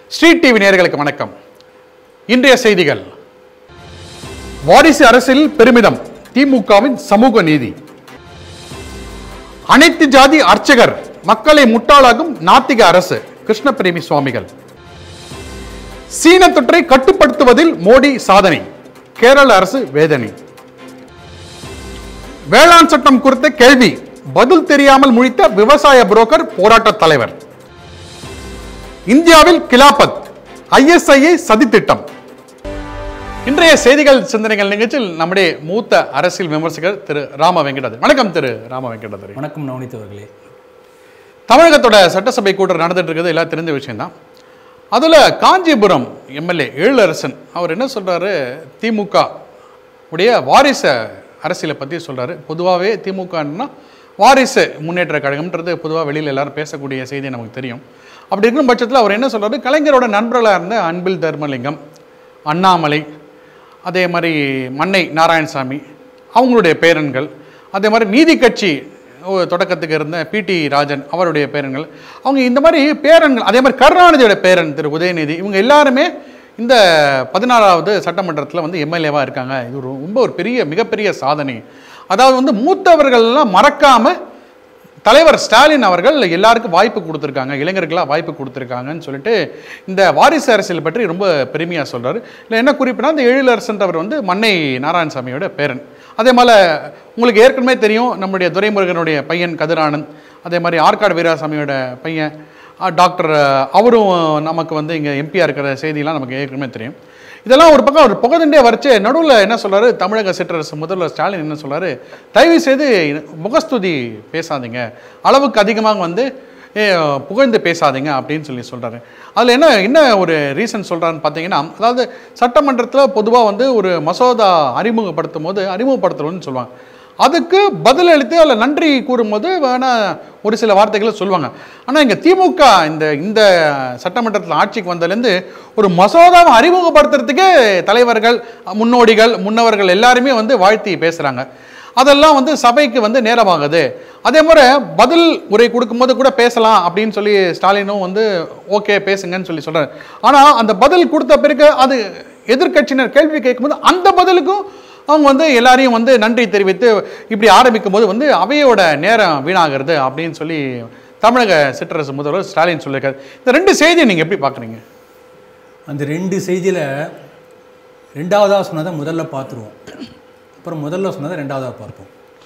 Street TV நேயர்களுக்கு வணக்கம் இன்றைய செய்திகள் வாரிசு அரசியலில் பெருமிதம் திமுகவின் சமூக நீதி அனைத்து ஜாதி அர்ச்சகர் மக்களை முட்டாளாகும் நாத்திக அரசு கிருஷ்ணபிரேமி சுவாமிகள் சீன தொற்றை கட்டுப்படுத்துவதில் மோடி சாதனை கேரள அரசு வேதனை வேளாண் சட்டம் குறித்த கேள்வி பதில் தெரியாமல் முழித்த விவசாய புரோக்கர் போராட்ட தலைவர் இந்தியாவில் கிலாபத் ஐஎஸ்ஐஏ சதித்திட்டம் இன்றைய செய்திகள் சிந்தனைகள் நிகழ்ச்சியில் நம்முடைய மூத்த அரசியல் விமர்சகர் திரு ராம வெங்கடாதரி வணக்கம் திரு ராம வெங்கடாதரி வணக்கம் நவனித் அவர்களே தமிழகத்தோட சட்டசபை கூட்டம் நடந்துட்டு இருக்கிறது எல்லாம் தெரிஞ்ச விஷயம்தான் அதில் காஞ்சிபுரம் எம்எல்ஏ எழிலரசன் அவர் என்ன சொல்றாரு திமுக உடைய வாரிச அரசியலை பற்றி சொல்றாரு பொதுவாகவே திமுகன்னா வாரிசு முன்னேற்ற கழகம்ன்றது பொதுவாக வெளியில் எல்லாரும் பேசக்கூடிய செய்தி நமக்கு தெரியும் அப்படி இருக்கும் பட்சத்தில் அவர் என்ன சொல்றாரு கலைஞரோட நண்பர்களாக இருந்த அன்பில் தர்மலிங்கம் அண்ணாமலை அதே மாதிரி மன்னை நாராயணசாமி அவங்களுடைய பேரன்கள் அதே மாதிரி நீதி கட்சி ஓ, தொடக்கத்துக்கு இருந்த பிடி ராஜன் அவருடைய பேரன்கள் அவங்க இந்த மாதிரி பேரன்கள் அதே மாதிரி கருணாநிதியோட பேரன் திரு உதயநிதி இவங்க எல்லாருமே இந்த பதினாறாவது சட்டமன்றத்தில் வந்து எம்எல்ஏவாக இருக்காங்க இது ஒரு ரொம்ப ஒரு பெரிய மிகப்பெரிய சாதனை அதாவது வந்து மூத்தவர்கள்லாம் மறக்காம தலைவர் ஸ்டாலின் அவர்கள் எல்லாருக்கும் வாய்ப்பு கொடுத்துருக்காங்க இளைஞர்களாக வாய்ப்பு கொடுத்துருக்காங்கன்னு சொல்லிட்டு இந்த வாரிசு அரசியல் பற்றி ரொம்ப பெருமையாக சொல்றாரு இல்லை என்ன குறிப்புனா இந்த எழிலரசன்றவர் வந்து மன்னை நாராயணசாமியோட பேரன் அதே மாதிரி உங்களுக்கு ஏற்கனவே தெரியும் நம்முடைய துரைமுருகனுடைய பையன் கதிரானந்த் அதே மாதிரி ஆற்காடு வீராசாமியோட பையன் அஹ், டாக்டர் அஹ், அவரும் நமக்கு வந்து இங்கே எம்பியாக இருக்கிற செய்தியெல்லாம் நமக்கு ஏற்கனவே தெரியும் இதெல்லாம் ஒரு பக்கம் அவர் புகழ்ந்துட்டே வரைச்சு நடுவில் என்ன சொல்றாரு தமிழக சிற்றரசு முதல்வர் ஸ்டாலின் என்ன சொல்றாரு தயவு செய்து முகஸ்துதி பேசாதீங்க அளவுக்கு அதிகமாக வந்து ஏ, புகழ்ந்து பேசாதீங்க அப்படின்னு சொல்லி சொல்றாரு அதில் என்ன என்ன ஒரு ரீசன் சொல்றாருன்னு பார்த்தீங்கன்னா அதாவது சட்டமன்றத்தில் பொதுவாக வந்து ஒரு மசோதா அறிமுகப்படுத்தும் போது அறிமுகப்படுத்தணும்னு சொல்லுவாங்க அதுக்கு பதில் அளித்து அதில் நன்றி கூறும்போது வேணா ஒரு சில வார்த்தைகளை சொல்லுவாங்க ஆனால் இங்கே திமுக இந்த இந்த சட்டமன்றத்தில் ஆட்சிக்கு வந்ததுலேருந்து ஒரு மசோதாவை அறிமுகப்படுத்துறதுக்கே தலைவர்கள் முன்னோடிகள் முன்னவர்கள் எல்லாருமே வந்து வாழ்த்தி பேசுகிறாங்க அதெல்லாம் வந்து சபைக்கு வந்து நேரமாகுது அதே மாதிரி பதில் உரை கொடுக்கும்போது கூட பேசலாம் அப்படின்னு சொல்லி ஸ்டாலினும் வந்து ஓகே பேசுங்கன்னு சொல்லி சொல்றாரு ஆனால் அந்த பதில் கொடுத்த பிறகு அது எதிர்க்கட்சியினர் கேள்வி கேட்கும்போது அந்த பதிலுக்கும் அவங்க வந்து எல்லாரையும் வந்து நன்றி தெரிவித்து இப்படி ஆரம்பிக்கும் போது வந்து அவையோட நேரம் வீணாகிறது அப்படின்னு சொல்லி தமிழக சிற்றரசு முதல்வர் ஸ்டாலின் சொல்லியிருக்காரு இந்த ரெண்டு செய்தியை நீங்கள் எப்படி பார்க்குறீங்க அந்த ரெண்டு செய்தியில் ரெண்டாவதாக சொன்னதை முதல்ல பார்த்துருவோம் அப்புறம் முதல்ல சொன்னதை ரெண்டாவதாக பார்ப்போம்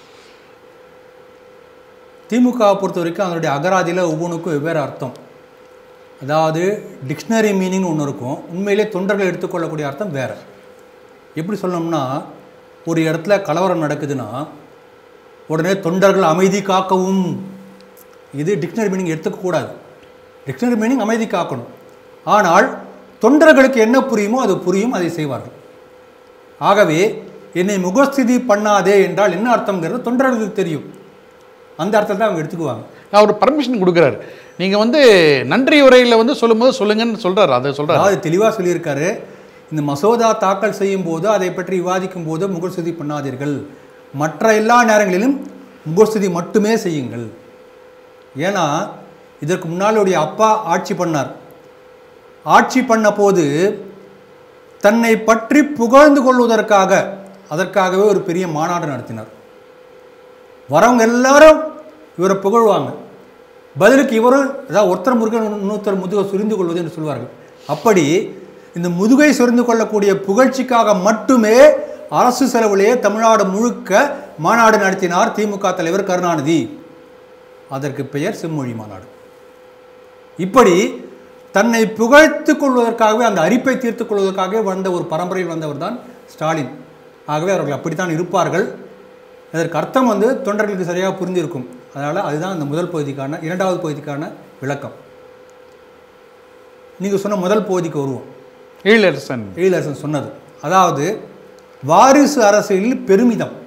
திமுக பொறுத்த வரைக்கும் அதனுடைய அகராதியில் ஒவ்வொன்றுக்கும் வெவ்வேறு அர்த்தம் அதாவது டிக்ஷனரி மீனிங் ஒன்று இருக்கும் உண்மையிலே தொண்டர்கள் எடுத்துக்கொள்ளக்கூடிய அர்த்தம் வேறு எப்படி சொல்லணும்னா ஒரு இடத்துல கலவரம் நடக்குதுன்னா உடனே தொண்டர்கள் அமைதி காக்கவும் இது டிக்ஷனரி மீனிங் எடுத்துக்கக்கூடாது டிக்ஷனரி மீனிங் அமைதி காக்கணும் ஆனால் தொண்டர்களுக்கு என்ன புரியுமோ அது புரியும் அதை செய்வார்கள் ஆகவே என்னை முகஸ்திதி பண்ணாதே என்றால் என்ன அர்த்தம்ங்கிறது தொண்டர்களுக்கு தெரியும் அந்த அர்த்தத்தை அவங்க எடுத்துக்குவாங்க அவர் பர்மிஷன் கொடுக்குறாரு நீங்கள் வந்து நன்றி உரையில் வந்து சொல்லும்போது சொல்லுங்கன்னு சொல்றாரு அதை சொல்றாரு அதாவது தெளிவாக சொல்லியிருக்காரு இந்த மசோதா தாக்கல் செய்யும் போது அதை பற்றி விவாதிக்கும் போது முகஸ்துதி பண்ணாதீர்கள் மற்ற எல்லா நேரங்களிலும் முகஸ்துதி மட்டுமே செய்யுங்கள் ஏன்னா இதற்கு முன்னாளுடைய அப்பா ஆட்சி பண்ணார் ஆட்சி பண்ண போது தன்னை பற்றி புகழ்ந்து கொள்வதற்காக அதற்காகவே ஒரு பெரிய மாநாடு நடத்தினார் வரவங்க எல்லாரும் இவரை புகழ்வாங்க பதிலுக்கு இவரும் ஏதாவது ஒருத்தர் முருகன் இன்னொருத்தர் முதுகை சுரிந்து கொள்வது என்று சொல்வார்கள் அப்படி இந்த முதுகை சுரிந்து கொள்ளக்கூடிய புகழ்ச்சிக்காக மட்டுமே அரசு செலவிலேயே தமிழ்நாடு முழுக்க மாநாடு நடத்தினார் திமுக தலைவர் கருணாநிதி அதற்கு பெயர் செம்மொழி மாநாடு இப்படி தன்னை புகழ்த்துக் கொள்வதற்காகவே அந்த அரிப்பை தீர்த்துக் கொள்வதற்காகவே வந்த ஒரு பரம்பரையில் வந்தவர் தான் ஸ்டாலின் ஆகவே அவர்கள் அப்படித்தான் இருப்பார்கள் அதற்கு அர்த்தம் வந்து தொண்டர்களுக்கு சரியாக புரிந்திருக்கும் அதனால் அதுதான் அந்த முதல் பகுதிக்கான இரண்டாவது பகுதிக்கான விளக்கம் நீங்கள் சொன்ன முதல் பகுதிக்கு வருவோம் எழிலரசன் எழிலரசன் சொன்னது அதாவது வாரிசு அரசியலில் பெருமிதம்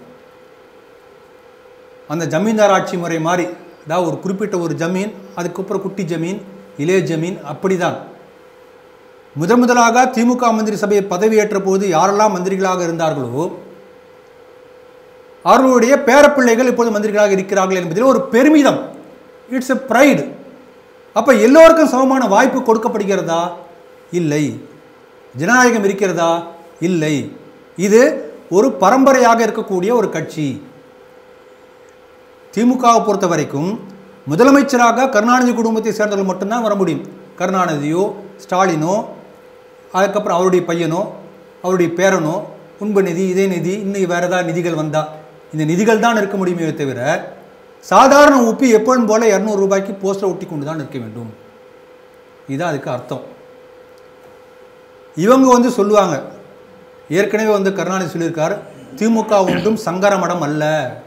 அந்த ஜமீன்தார் ஆட்சி முறை மாதிரி அதாவது ஒரு குறிப்பிட்ட ஒரு ஜமீன் அதுக்கப்புறம் குட்டி ஜமீன் இளைய ஜமீன் அப்படிதான் முதன் முதலாக திமுக மந்திரி சபையை பதவியேற்ற போது யாரெல்லாம் மந்திரிகளாக இருந்தார்களோ அவர்களுடைய பேரப்பிள்ளைகள் இப்போது மந்திரிகளாக இருக்கிறார்கள் என்பதில் ஒரு பெருமிதம் இட்ஸ் எ ப்ரைடு அப்போ எல்லோருக்கும் சமமான வாய்ப்பு கொடுக்கப்படுகிறதா இல்லை ஜனநாயகம் இருக்கிறதா இல்லை இது ஒரு பரம்பரையாக இருக்கக்கூடிய ஒரு கட்சி திமுகவை பொறுத்த வரைக்கும் முதலமைச்சராக கருணாநிதி குடும்பத்தை சேர்ந்தவர்கள் மட்டும்தான் வர முடியும் கருணாநிதியோ ஸ்டாலினோ அதுக்கப்புறம் அவருடைய பையனோ அவருடைய பேரனோ உண்பு நிதி இதே நிதி இன்னைக்கு வேறு ஏதாவது நிதிகள் வந்தா இந்த நிதிகள் தான் இருக்க முடியுமே தவிர சாதாரண உப்பி எப்பொழுதும் போல இரநூறு ரூபாய்க்கு போஸ்டர் ஒட்டி கொண்டு தான் இருக்க வேண்டும் இதுதான் அதுக்கு அர்த்தம் இவங்க வந்து சொல்லுவாங்க ஏற்கனவே வந்து கருணாநிதி சொல்லியிருக்கார் திமுக ஒன்றும் சங்கர மடம் அல்ல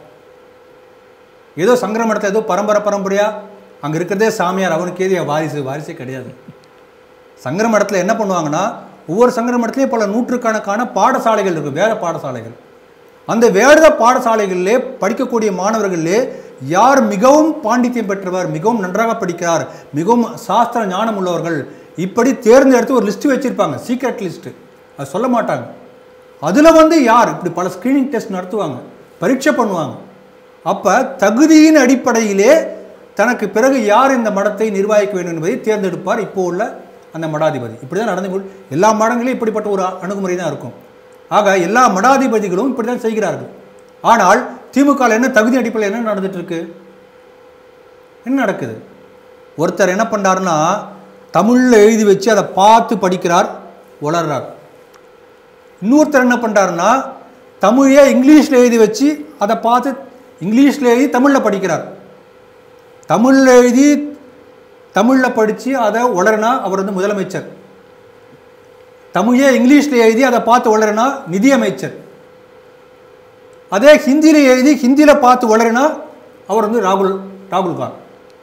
ஏதோ சங்கர மடத்தில் ஏதோ பரம்பரை பரம்பரையா அங்கே இருக்கிறதே சாமியார் அவனுக்கு ஏதிய வாரிசு வாரிசே கிடையாது சங்கர மடத்தில் என்ன பண்ணுவாங்கன்னா ஒவ்வொரு சங்கர மடத்துலேயும் பல நூற்றுக்கணக்கான பாடசாலைகள் இருக்கும் வேத பாடசாலைகள் அந்த வேத பாடசாலைகளிலே படிக்கக்கூடிய மாணவர்களிலே யார் மிகவும் பாண்டித்யம் பெற்றவர் மிகவும் நன்றாக படிக்கிறார் மிகவும் சாஸ்திர ஞானம் உள்ளவர்கள் இப்படி தேர்ந்தெடுத்து ஒரு லிஸ்ட் வச்சிருப்பாங்க சீக்ரெட் லிஸ்ட் அது சொல்ல மாட்டாங்க அதில் வந்து யார் இப்படி பல ஸ்க்ரீனிங் டெஸ்ட் நடத்துவாங்க பரீட்சை பண்ணுவாங்க அப்போ தகுதியின் அடிப்படையிலே தனக்கு பிறகு யார் இந்த மடத்தை நிர்வகிக்க வேண்டும் என்பதை தேர்ந்தெடுப்பார் இப்போ உள்ள அந்த மடாதிபதி இப்படி தான் நடந்து கொள் எல்லா மடங்களிலும் இப்படிப்பட்ட ஒரு அணுகுமுறை தான் இருக்கும் ஆக எல்லா மடாதிபதிகளும் இப்படி தான் செய்கிறார்கள் ஆனால் திமுக ல என்ன தகுதி அடிப்படையில் என்ன நடந்துட்டு இருக்கு என்ன நடக்குது ஒருத்தர் என்ன பண்ணாருன்னா தமிழில் எழுதி வச்சு அதை பார்த்து படிக்கிறார் வளர்றார் இன்னொருத்தர் என்ன பண்ணுறாருன்னா தமிழே இங்கிலீஷில் எழுதி வச்சு அதை பார்த்து இங்கிலீஷில் எழுதி தமிழில் படிக்கிறார் தமிழில் எழுதி தமிழில் படித்து அதை உளறினா அவர் வந்து முதலமைச்சர் தமிழே இங்கிலீஷில் எழுதி அதை பார்த்து உளறினா நிதியமைச்சர் அதே ஹிந்தியில் எழுதி ஹிந்தியில் பார்த்து உளறினா அவர் வந்து ராகுல் ராகுல் கான்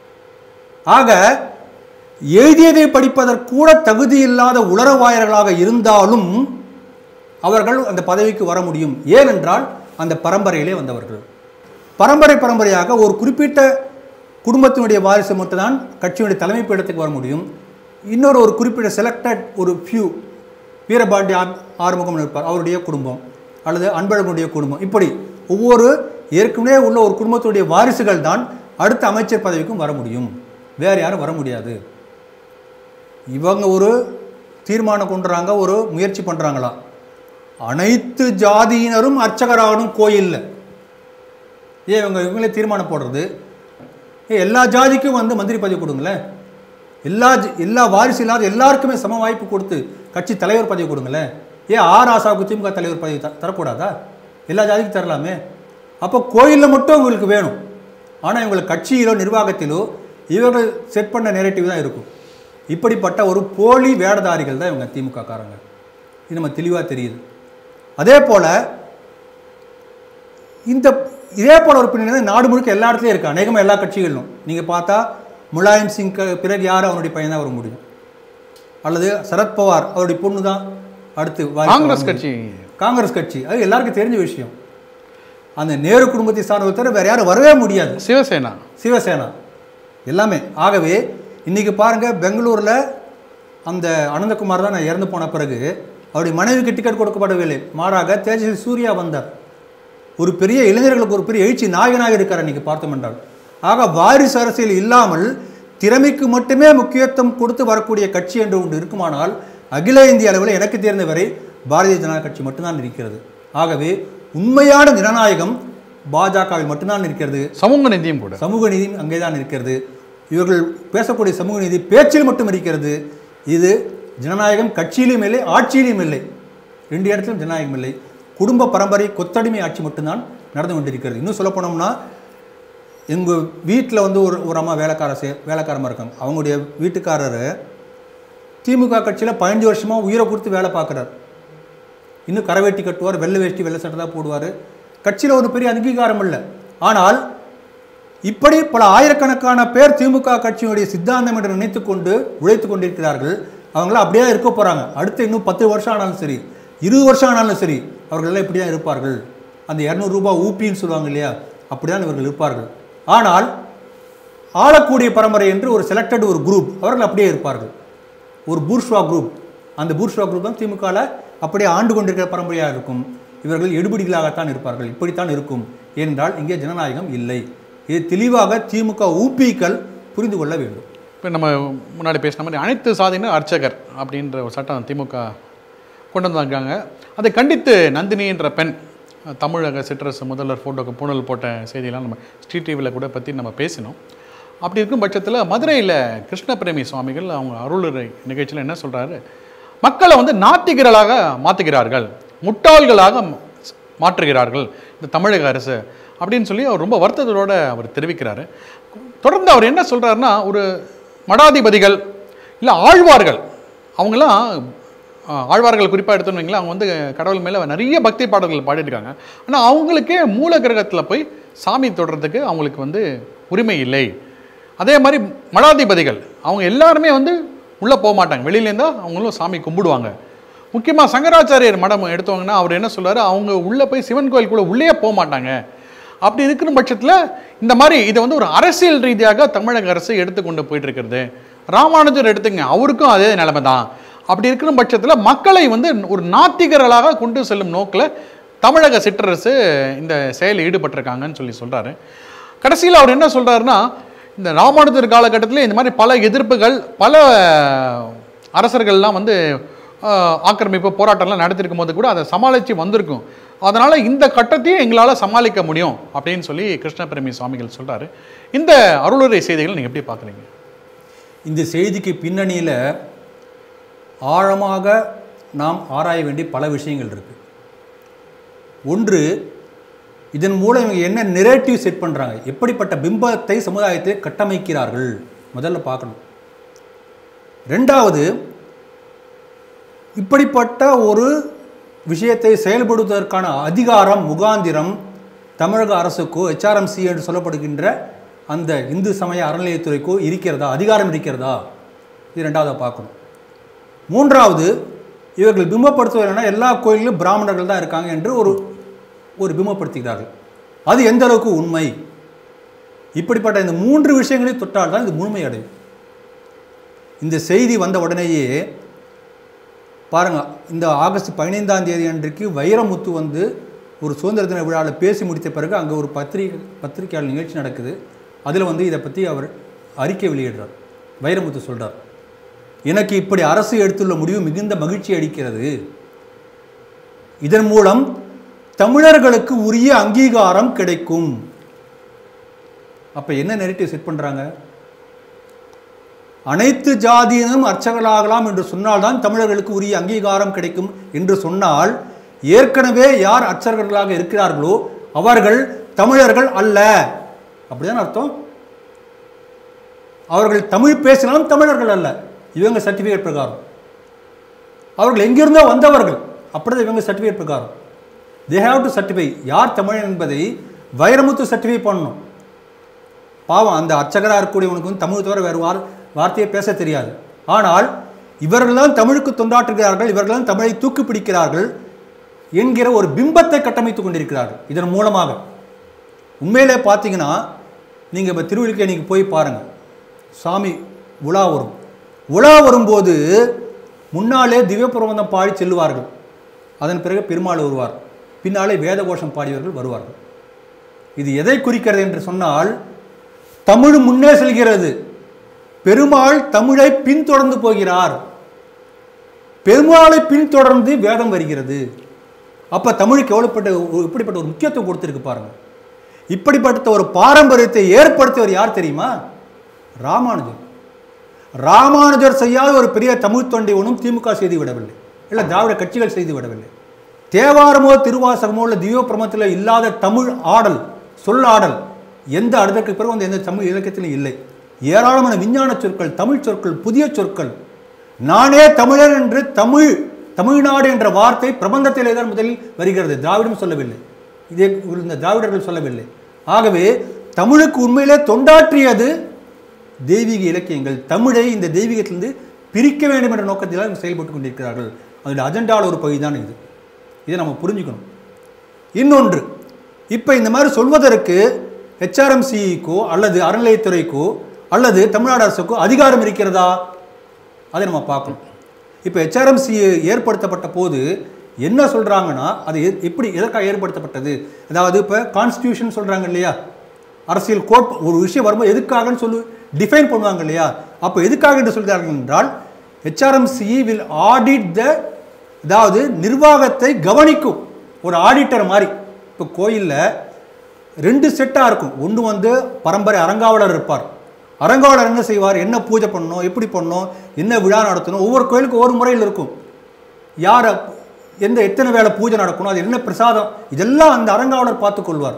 ஆக எழுதியதை படிப்பதற்கூட தகுதி இல்லாத உளரவாயர்களாக இருந்தாலும் அவர்கள் அந்த பதவிக்கு வர முடியும் ஏனென்றால் அந்த பரம்பரையிலே வந்தவர்கள் பரம்பரை பரம்பரையாக ஒரு குறிப்பிட்ட குடும்பத்தினுடைய வாரிசு மட்டும்தான் கட்சியினுடைய தலைமை பீடத்துக்கு வர முடியும் இன்னொரு ஒரு குறிப்பிட்ட செலக்டட் ஒரு ஃபியூ வீரபாண்டி ஆ- ஆறுமுகம் இருப்பார் அவருடைய குடும்பம் அல்லது அன்பழகனுடைய குடும்பம் இப்படி ஒவ்வொரு ஏற்கனவே உள்ள ஒரு குடும்பத்துடைய வாரிசுகள் தான் அடுத்த அமைச்சர் பதவிக்கும் வர முடியும் வேறு யாரும் வர முடியாது இவங்க ஒரு தீர்மானம் கொண்டுறாங்க ஒரு முயற்சி பண்ணுறாங்களா அனைத்து ஜாதியினரும் அர்ச்சகராகணும் கோயிலில் ஏன் இவங்க இவங்களே தீர்மானம் போடுறது ஏ எல்லா ஜாதிக்கும் வந்து மந்திரி பதவி கொடுங்களேன் எல்லா ஜ- எல்லா வாரிசு இல்லாத எல்லாருக்குமே சம வாய்ப்பு கொடுத்து கட்சி தலைவர் பதவி கொடுங்களேன் ஏன் ஆர் ஆசாவுக்கு திமுக தலைவர் பதவி த- தரக்கூடாதா எல்லா ஜாதிக்கும் தரலாமே அப்போ கோயிலில் மட்டும் உங்களுக்கு வேணும் ஆனால் இவங்களுக்கு கட்சியிலோ நிர்வாகத்திலோ இவர்கள் செட் பண்ண நெரேட்டிவ் தான் இருக்கும் இப்படிப்பட்ட ஒரு போலி வேடதாரிகள் தான் இவங்க திமுக காரங்க இது நம்ம தெளிவாக தெரியுது அதே போல் இந்த இதே போல ஒரு பின்னணி நாடு முழுக்க எல்லா இடத்துலையும் இருக்கு அநேகமாக எல்லா கட்சிகளிலும் நீங்கள் பார்த்தா முலாயம் சிங் பிறகு யார் அவனுடைய பையன் தான் வர முடியும் அல்லது சரத்பவார் அவருடைய பொண்ணு தான் அடுத்து வாரிசு காங்கிரஸ் வர கட்சி முடியும். காங்கிரஸ் கட்சி அது எல்லாருக்கும் தெரிஞ்ச விஷயம் அந்த நேரு குடும்பத்தை சார்ந்தவர் தவிர வேற யாரும் வரவே முடியாது சிவசேனா சிவசேனா எல்லாமே ஆகவே இன்னைக்கு பாருங்க பெங்களூரில் அந்த அனந்தகுமார் தான் நான் இறந்து போன பிறகு அவருடைய மனைவிக்கு டிக்கெட் கொடுக்கப்படவில்லை மாறாக தேஜஸ்வி சூர்யா வந்தார் ஒரு பெரிய இளைஞர்களுக்கு ஒரு பெரிய எழுச்சி நாயகனாக இருக்கார் இன்னைக்கு பார்த்தோம் என்றால் ஆக வாரிசு அரசியல் இல்லாமல் திறமைக்கு மட்டுமே முக்கியத்துவம் கொடுத்து வரக்கூடிய கட்சி என்று ஒன்று இருக்குமானால் அகில இந்திய அளவில் எனக்கு தெரிந்தவரை பாரதிய ஜனதா கட்சி மட்டும்தான் இருக்கிறது ஆகவே உண்மையான ஜனநாயகம் பாஜகவில் மட்டும்தான் இருக்கிறது சமூக நிதியும் கூட சமூக நீதி அங்கே தான் இருக்கிறது இவர்கள் பேசக்கூடிய சமூக நீதி பேச்சில் மட்டும் இருக்கிறது இது ஜனநாயகம் கட்சியிலும் இல்லை ஆட்சியிலும் இல்லை ரெண்டு இடத்திலும் ஜனநாயகம் இல்லை குடும்ப பரம்பரை கொத்தடிமை ஆட்சி மட்டும்தான் நடந்து கொண்டிருக்கிறது இன்னும் சொல்ல போனோம்னா எங்கள் வீட்டில் வந்து ஒரு ஒரு அம்மா வேலைக்கார சே வேலைக்காரமாக இருக்காங்க அவங்களுடைய வீட்டுக்காரர் திமுக கட்சியில் பதினஞ்சு வருஷமாக உயிரை கொடுத்து வேலை பார்க்குறாரு இன்னும் கரை வேட்டி கட்டுவார் வெள்ளை வேஷ்டி வெள்ளை சட்டை தான் போடுவார் கட்சியில் ஒரு பெரிய அங்கீகாரம் இல்லை ஆனால் இப்படி பல ஆயிரக்கணக்கான பேர் திமுக கட்சியினுடைய சித்தாந்தம் என்று நினைத்து கொண்டு உழைத்து கொண்டிருக்கிறார்கள் அவங்களாம் அப்படியே இருக்க போகிறாங்க அடுத்து இன்னும் பத்து வருஷம் ஆனாலும் சரி இருபது வருஷம் ஆனாலும் சரி அவர்களெல்லாம் இப்படி தான் இருப்பார்கள் அந்த இரநூறு ரூபாய் ஊப்பின்னு சொல்லுவாங்க இல்லையா அப்படிதான் இவர்கள் இருப்பார்கள் ஆனால் ஆளக்கூடிய பரம்பரை என்று ஒரு செலக்டட் ஒரு குரூப் அவர்கள் அப்படியே இருப்பார்கள் ஒரு பூர்ஷ்வா குரூப் அந்த பூர்ஷ்வா குரூப் தான் திமுகவில் அப்படியே ஆண்டு கொண்டிருக்கிற பரம்பரையாக இருக்கும் இவர்கள் எடுபிடிகளாகத்தான் இருப்பார்கள் இப்படித்தான் இருக்கும் ஏனென்றால் இங்கே ஜனநாயகம் இல்லை இது தெளிவாக திமுக ஊப்பிக்கள் புரிந்து கொள்ள வேண்டும் இப்போ நம்ம முன்னாடி பேசின மாதிரி அனைத்து சாதியினர் அர்ச்சகர் அப்படின்ற ஒரு சட்டம் திமுக கொண்டு வந்திருக்காங்க அதை கண்டித்து நந்தினி என்ற பெண் தமிழக சிற்றரசு முதல்வர் ஃபோட்டோக்கு பூணல் போட்ட செய்தியெல்லாம் நம்ம ஸ்ரீ டிவியில் கூட பற்றி நம்ம பேசினோம் அப்படி இருக்கும் பட்சத்தில் மதுரையில் கிருஷ்ணபிரேமி சுவாமிகள் அவங்க அருளுரை நிகழ்ச்சியில் என்ன சொல்கிறாரு மக்களை வந்து நாத்திகர்களாக மாற்றுகிறார்கள் முட்டாள்களாக மாற்றுகிறார்கள் இந்த தமிழக அரசு அப்படின்னு சொல்லி அவர் ரொம்ப வருத்தத்தோட அவர் தெரிவிக்கிறாரு தொடர்ந்து அவர் என்ன சொல்றாருன்னா ஒரு மடாதிபதிகள் இல்லை ஆழ்வார்கள் அவங்கெல்லாம் ஆஹ், ஆழ்வார்கள் குறிப்பாக எடுத்தோன்னு வைங்களேன் அவங்க வந்து கடவுள் மேலே நிறைய பக்தி பாடல்கள் பாடிட்டுருக்காங்க ஆனால் அவங்களுக்கே மூல கிரகத்தில் போய் சாமி தொடுறதுக்கு அவங்களுக்கு வந்து உரிமை இல்லை அதே மாதிரி மடாதிபதிகள் அவங்க எல்லாருமே வந்து உள்ளே போக மாட்டாங்க வெளியிலேருந்தா அவங்களும் சாமி கும்பிடுவாங்க முக்கியமாக சங்கராச்சாரியர் மடம் எடுத்தவங்கன்னா அவர் என்ன சொல்றாரு அவங்க உள்ளே போய் சிவன் கோயிலுக்குள்ளே உள்ளே போக மாட்டாங்க அப்படி இருக்கிற பட்சத்தில் இந்த மாதிரி இதை வந்து ஒரு அரசியல் ரீதியாக தமிழக அரசு எடுத்துக்கொண்டு போயிட்டு இருக்கிறது ராமானுஜர் எடுத்துங்க அவருக்கும் அதே நிலைமை தான் அப்படி இருக்கிற பட்சத்தில் மக்களை வந்து ஒரு நாத்திகர்களாக கொண்டு செல்லும் நோக்கில் தமிழக சிற்றரசு இந்த செயலில் ஈடுபட்டிருக்காங்கன்னு சொல்லி சொல்றாரு கடைசியில் அவர் என்ன சொல்றாருன்னா இந்த ராமானுஜர் காலகட்டத்தில் இந்த மாதிரி பல எதிர்ப்புகள் பல அரசர்கள்லாம் வந்து ஆஹ், ஆக்கிரமிப்பு போராட்டம்லாம் நடத்திருக்கும் போது கூட அதை சமாளித்து வந்திருக்கும் அதனால் இந்த கட்டத்தையும் எங்களால் சமாளிக்க முடியும் அப்படின்னு சொல்லி கிருஷ்ணபிரமி சுவாமிகள் சொல்றாரு இந்த அருளுரை செய்திகள் நீங்கள் எப்படி பார்க்குறீங்க இந்த செய்திக்கு பின்னணியில் ஆழமாக நாம் ஆராய வேண்டிய பல விஷயங்கள் இருக்கு ஒன்று இதன் மூலம் இவங்க என்ன நெரேட்டிவ் செட் பண்ணுறாங்க எப்படிப்பட்ட பிம்பத்தை சமுதாயத்தை கட்டமைக்கிறார்கள் முதல்ல பார்க்கணும் ரெண்டாவது இப்படிப்பட்ட ஒரு விஷயத்தை செயல்படுவதற்கான அதிகாரம் முகாந்திரம் தமிழக அரசுக்கோ ஹெச்ஆர்எம்சி என்று சொல்லப்படுகின்ற அந்த இந்து சமய அறநிலையத்துறைக்கோ இருக்கிறதா அதிகாரம் இருக்கிறதா இது ரெண்டாவதாக பார்க்கணும் மூன்றாவது இவர்கள் பிம்பப்படுத்துவதுனா எல்லா கோயிலிலும் பிராமணர்கள் தான் இருக்காங்க என்று ஒரு ஒரு பிம்பப்படுத்துகிறார்கள் அது எந்த அளவுக்கு உண்மை இப்படிப்பட்ட இந்த மூன்று விஷயங்களையும் தொட்டால் தான் இது முழுமை அடையும் இந்த செய்தி வந்த உடனேயே பாருங்க இந்த ஆகஸ்ட் பதினைந்தாம் தேதி அன்றைக்கு வைரமுத்து வந்து ஒரு சுதந்திர தின விழாவில் பேசி முடித்த பிறகு அங்கே ஒரு பத்திரிகை பத்திரிகையாளர் நிகழ்ச்சி நடக்குது அதில் வந்து இதை பற்றி அவர் அறிக்கை வெளியிடுறார் வைரமுத்து சொல்றார் எனக்கு இப்படி அரசு எடுத்துள்ள முடிவு மிகுந்த மகிழ்ச்சி அளிக்கிறது இதன் மூலம் தமிழர்களுக்கு உரிய அங்கீகாரம் கிடைக்கும் அப்போ என்ன நெரேட்டிவ் செட் பண்ணுறாங்க அனைத்து ஜாதியினரும் அர்ச்சகர்களாகலாம் என்று சொன்னால்தான் தமிழர்களுக்கு உரிய அங்கீகாரம் கிடைக்கும் என்று சொன்னால் ஏற்கனவே யார் அர்ச்சகர்களாக இருக்கிறார்களோ அவர்கள் தமிழர்கள் அல்ல அப்படிதான் அர்த்தம் அவர்கள் தமிழ் பேசினாலும் தமிழர்கள் அல்ல இவங்க சர்டிஃபிகேட் பிரகாரம் அவர்கள் எங்கிருந்தோ வந்தவர்கள் அப்படிதான் இவங்க சர்டிஃபிகேட் பிரகாரம் தே ஹேவ் டு சர்டிஃபை யார் தமிழன் என்பதை வைரமுத்து சர்டிஃபை பண்ணணும் பாவம் அந்த அர்ச்சகராக இருக்கக்கூடியவனுக்கு வந்து தமிழ் தவிர வேறு வார் வார்த்தையை பேச தெரியாது ஆனால் இவர்கள்தான் தமிழுக்கு தொண்டாற்றுகிறார்கள் இவர்கள்தான் தமிழை தூக்கு பிடிக்கிறார்கள் என்கிற ஒரு பிம்பத்தை கட்டமைத்துக் கொண்டிருக்கிறார்கள் இதன் மூலமாக உண்மையிலே பார்த்தீங்கன்னா நீங்கள் இப்போ திருவள்ளிக்கேணிக்கு போய் பாருங்கள் சாமி உலா வரும் உலா வரும்போது முன்னாலே திவ்ய பிரபந்தம் பாடி செல்லுவார்கள் அதன் பிறகு பெருமாள் வருவார் பின்னாலே வேத கோஷம் பாடியவர்கள் வருவார்கள் இது எதை குறிக்கிறது என்று சொன்னால் தமிழ் முன்னே செல்கிறது பெருமாள் தமிழை பின்தொடர்ந்து போகிறார் பெருமாளை பின்தொடர்ந்து வேதம் வருகிறது அப்ப தமிழுக்கு எவ்வளவுப்பட்ட ஒரு- இப்படிப்பட்ட ஒரு முக்கியத்துவம் கொடுத்திருக்கு பாருங்க இப்படிப்பட்ட ஒரு பாரம்பரியத்தை ஏற்படுத்தியவர் யார் தெரியுமா ராமானுஜர் ராமானுஜர் செய்யாத ஒரு பெரிய தமிழ் தொண்டை ஒன்றும் திமுக செய்து விடவில்லை இல்லை திராவிட கட்சிகள் செய்து விடவில்லை தேவாரமோ திருவாசகமோ இல்லை திவ்ய பிரமத்தில் இல்லாத தமிழ் ஆடல் சொல்லாடல் எந்த அடுத்தற்கு பிறகு வந்து எந்த தமிழ் இலக்கியத்திலும் இல்லை ஏராளமான விஞ்ஞான சொற்கள் தமிழ் சொற்கள் புதிய சொற்கள் நானே தமிழர் என்று தமிழ் தமிழ்நாடு என்ற வார்த்தை பிரபந்தத்திலே தான் முதலில் வருகிறது திராவிடம் சொல்லவில்லை இதே இந்த திராவிடர்கள் சொல்லவில்லை ஆகவே தமிழுக்கு உண்மையிலே தொண்டாற்றியது தெய்வீக இலக்கியங்கள் தமிழை இந்த தெய்வீகத்திலிருந்து பிரிக்க வேண்டும் என்ற நோக்கத்தில் தான் செயல்பட்டு கொண்டிருக்கிறார்கள் அதோட அஜெண்டாவில் ஒரு பகுதி தான் இது இதை நம்ம புரிஞ்சுக்கணும் இன்னொன்று இப்போ இந்த மாதிரி சொல்வதற்கு ஹெச்ஆர்எம்சிக்கோ அல்லது அறநிலையத்துறைக்கோ அல்லது தமிழ்நாடு அரசுக்கோ அதிகாரம் இருக்கிறதா அதை நம்ம பார்க்கணும் இப்போ ஹெச்ஆர்எம்சி ஏற்படுத்தப்பட்ட போது என்ன சொல்கிறாங்கன்னா அது எ- எப்படி எதற்காக ஏற்படுத்தப்பட்டது அதாவது இப்போ கான்ஸ்டியூஷன் சொல்கிறாங்க இல்லையா அரசியல் கோட் ஒரு விஷயம் வரும்போது எதுக்காகன்னு சொல்லு டிஃபைன் பண்ணுவாங்க இல்லையா அப்போ எதுக்காக என்று சொல்கிறார்கள் என்றால் ஹெச்ஆர்எம்சி வில் ஆடிட் த அதாவது நிர்வாகத்தை கவனிக்கும் ஒரு ஆடிட்டர் மாதிரி இப்போ கோயிலில் ரெண்டு செட்டாக இருக்கும் ஒன்று வந்து பரம்பரை அரங்காவலர் இருப்பார் அரங்காவலர் என்ன செய்வார் என்ன பூஜை பண்ணணும் எப்படி பண்ணணும் என்ன விழா நடத்தணும் ஒவ்வொரு கோயிலுக்கும் ஒவ்வொரு முறையில் இருக்கும் யார் எந்த எத்தனை வேளை பூஜை நடக்கணும் அது என்ன பிரசாதம் இதெல்லாம் அந்த அரங்காவலர் பார்த்து கொள்வார்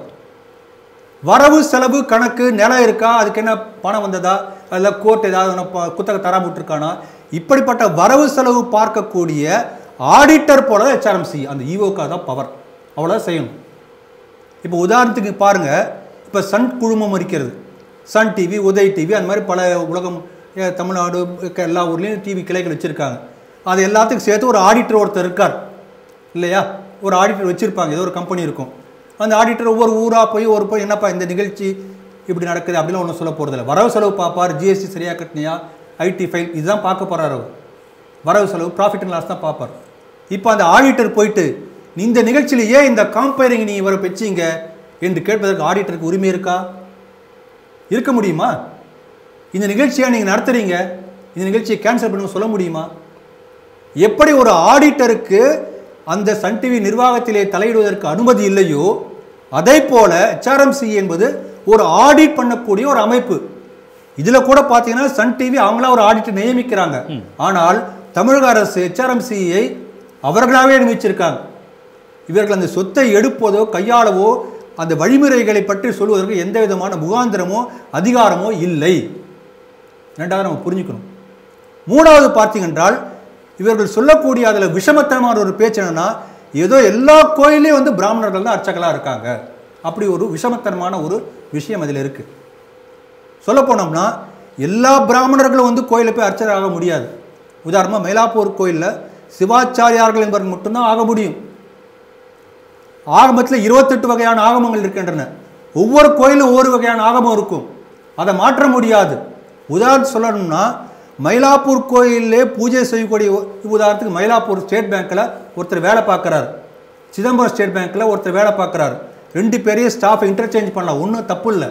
வரவு செலவு கணக்கு நிலம் இருக்கா அதுக்கு என்ன பணம் வந்ததா அதில் கோர்ட் ஏதாவது ஒன்று ப- குத்தகை தராம விட்டுருக்கானா இப்படிப்பட்ட வரவு செலவு பார்க்கக்கூடிய ஆடிட்டர் போல தான் ஹெச்ஆர்எம்சி அந்த ஈஓக்கா தான் பவர் அவ்வளோதான் செய்யணும் இப்போ உதாரணத்துக்கு பாருங்க இப்போ சன் குழுமம் இருக்கிறது சன் டிவி உதய் டிவி அந்த மாதிரி பல உலகம் அஹ், தமிழ்நாடு இருக்க எல்லா ஊர்லேயும் டிவி கிளைகள் வச்சுருக்காங்க அது எல்லாத்துக்கும் சேர்த்து ஒரு ஆடிட்டர் ஒருத்தர் இருக்கார் இல்லையா ஒரு ஆடிட்டர் வச்சுருப்பாங்க ஏதோ ஒரு கம்பெனி இருக்கும் அந்த ஆடிட்டர் ஒவ்வொரு ஊராக போய் ஒரு போய் என்னப்பா இந்த நிகழ்ச்சி இப்படி நடக்குது அப்படிலாம் ஒன்றும் சொல்ல போகிறதில்ல வரவு செலவு பார்ப்பார் ஜிஎஸ்டி சரியாக கட்டினியா ஐடி ஃபைல் இதுதான் பார்க்க போகிறார் அவர் வரவு செலவு ப்ராஃபிட் அண்ட் லாஸ் தான் பார்ப்பார் இப்போ அந்த ஆடிட்டர் போயிட்டு "நீ இந்த நிகழ்ச்சியில் ஏன் இந்த காம்பேரிங் நீ இவரை பெச்சீங்க என்று கேட்பதற்கு ஆடிட்டருக்கு உரிமை இருக்கா இருக்க முடியுமா இந்த நிகழ்ச்சியை நீங்கள் நடத்துறீங்க இந்த நிகழ்ச்சியை கேன்சல் பண்ணுங்க சொல்ல முடியுமா எப்படி ஒரு ஆடிட்டருக்கு அந்த சன் டிவி நிர்வாகத்திலே தலையிடுவதற்கு அனுமதி இல்லையோ அதை போல ஹெச்ஆர்எம்சி என்பது ஒரு ஆடிட் பண்ணக்கூடிய ஒரு அமைப்பு இதுல கூட பார்த்தீங்கன்னா சன் டிவி அவங்களா ஒரு ஆடிட்டர் நியமிக்கிறாங்க ஆனால் தமிழக அரசு ஹெச்ஆர்எம்சியை அவர்களாகவே நியமிச்சிருக்காங்க இவர்கள் அந்த சொத்தை எடுப்பதோ கையாளவோ அந்த வழிமுறைகளை பற்றி சொல்வதற்கு எந்த விதமான முகாந்திரமோ அதிகாரமோ இல்லை ரெண்டாவது நம்ம புரிஞ்சுக்கணும் மூணாவது பார்த்தீங்கன்றால் இவர்கள் சொல்லக்கூடிய அதில் விஷமத்தனமான ஒரு பேச்சு என்னன்னா ஏதோ எல்லா கோயிலையும் வந்து பிராமணர்கள் தான் அர்ச்சகலாக இருக்காங்க அப்படி ஒரு விஷமத்தனமான ஒரு விஷயம் அதில் இருக்கு சொல்ல போனோம்னா எல்லா பிராமணர்களும் வந்து கோயிலில் போய் அர்ச்சகர் ஆக முடியாது உதாரணமாக மயிலாப்பூர் கோயிலில் சிவாச்சாரியார்கள் என்பவர்கள் மட்டும்தான் ஆக முடியும் ஆகமத்தில் இருபத்தெட்டு வகையான ஆகமங்கள் இருக்கின்றன ஒவ்வொரு கோயிலும் ஒவ்வொரு வகையான ஆகமம் இருக்கும் அதை மாற்ற முடியாது உதாரணம் சொல்லணும்னா மயிலாப்பூர் கோயிலே பூஜை செய்யக்கூடிய ஒ- உதாரணத்துக்கு மயிலாப்பூர் ஸ்டேட் பேங்க்கில் ஒருத்தர் வேலை பார்க்குறாரு சிதம்பரம் ஸ்டேட் பேங்க்கில் ஒருத்தர் வேலை பார்க்குறாரு ரெண்டு பேரையும் ஸ்டாஃப் இன்டர்சேஞ்ச் பண்ணலாம் ஒன்றும் தப்பு இல்லை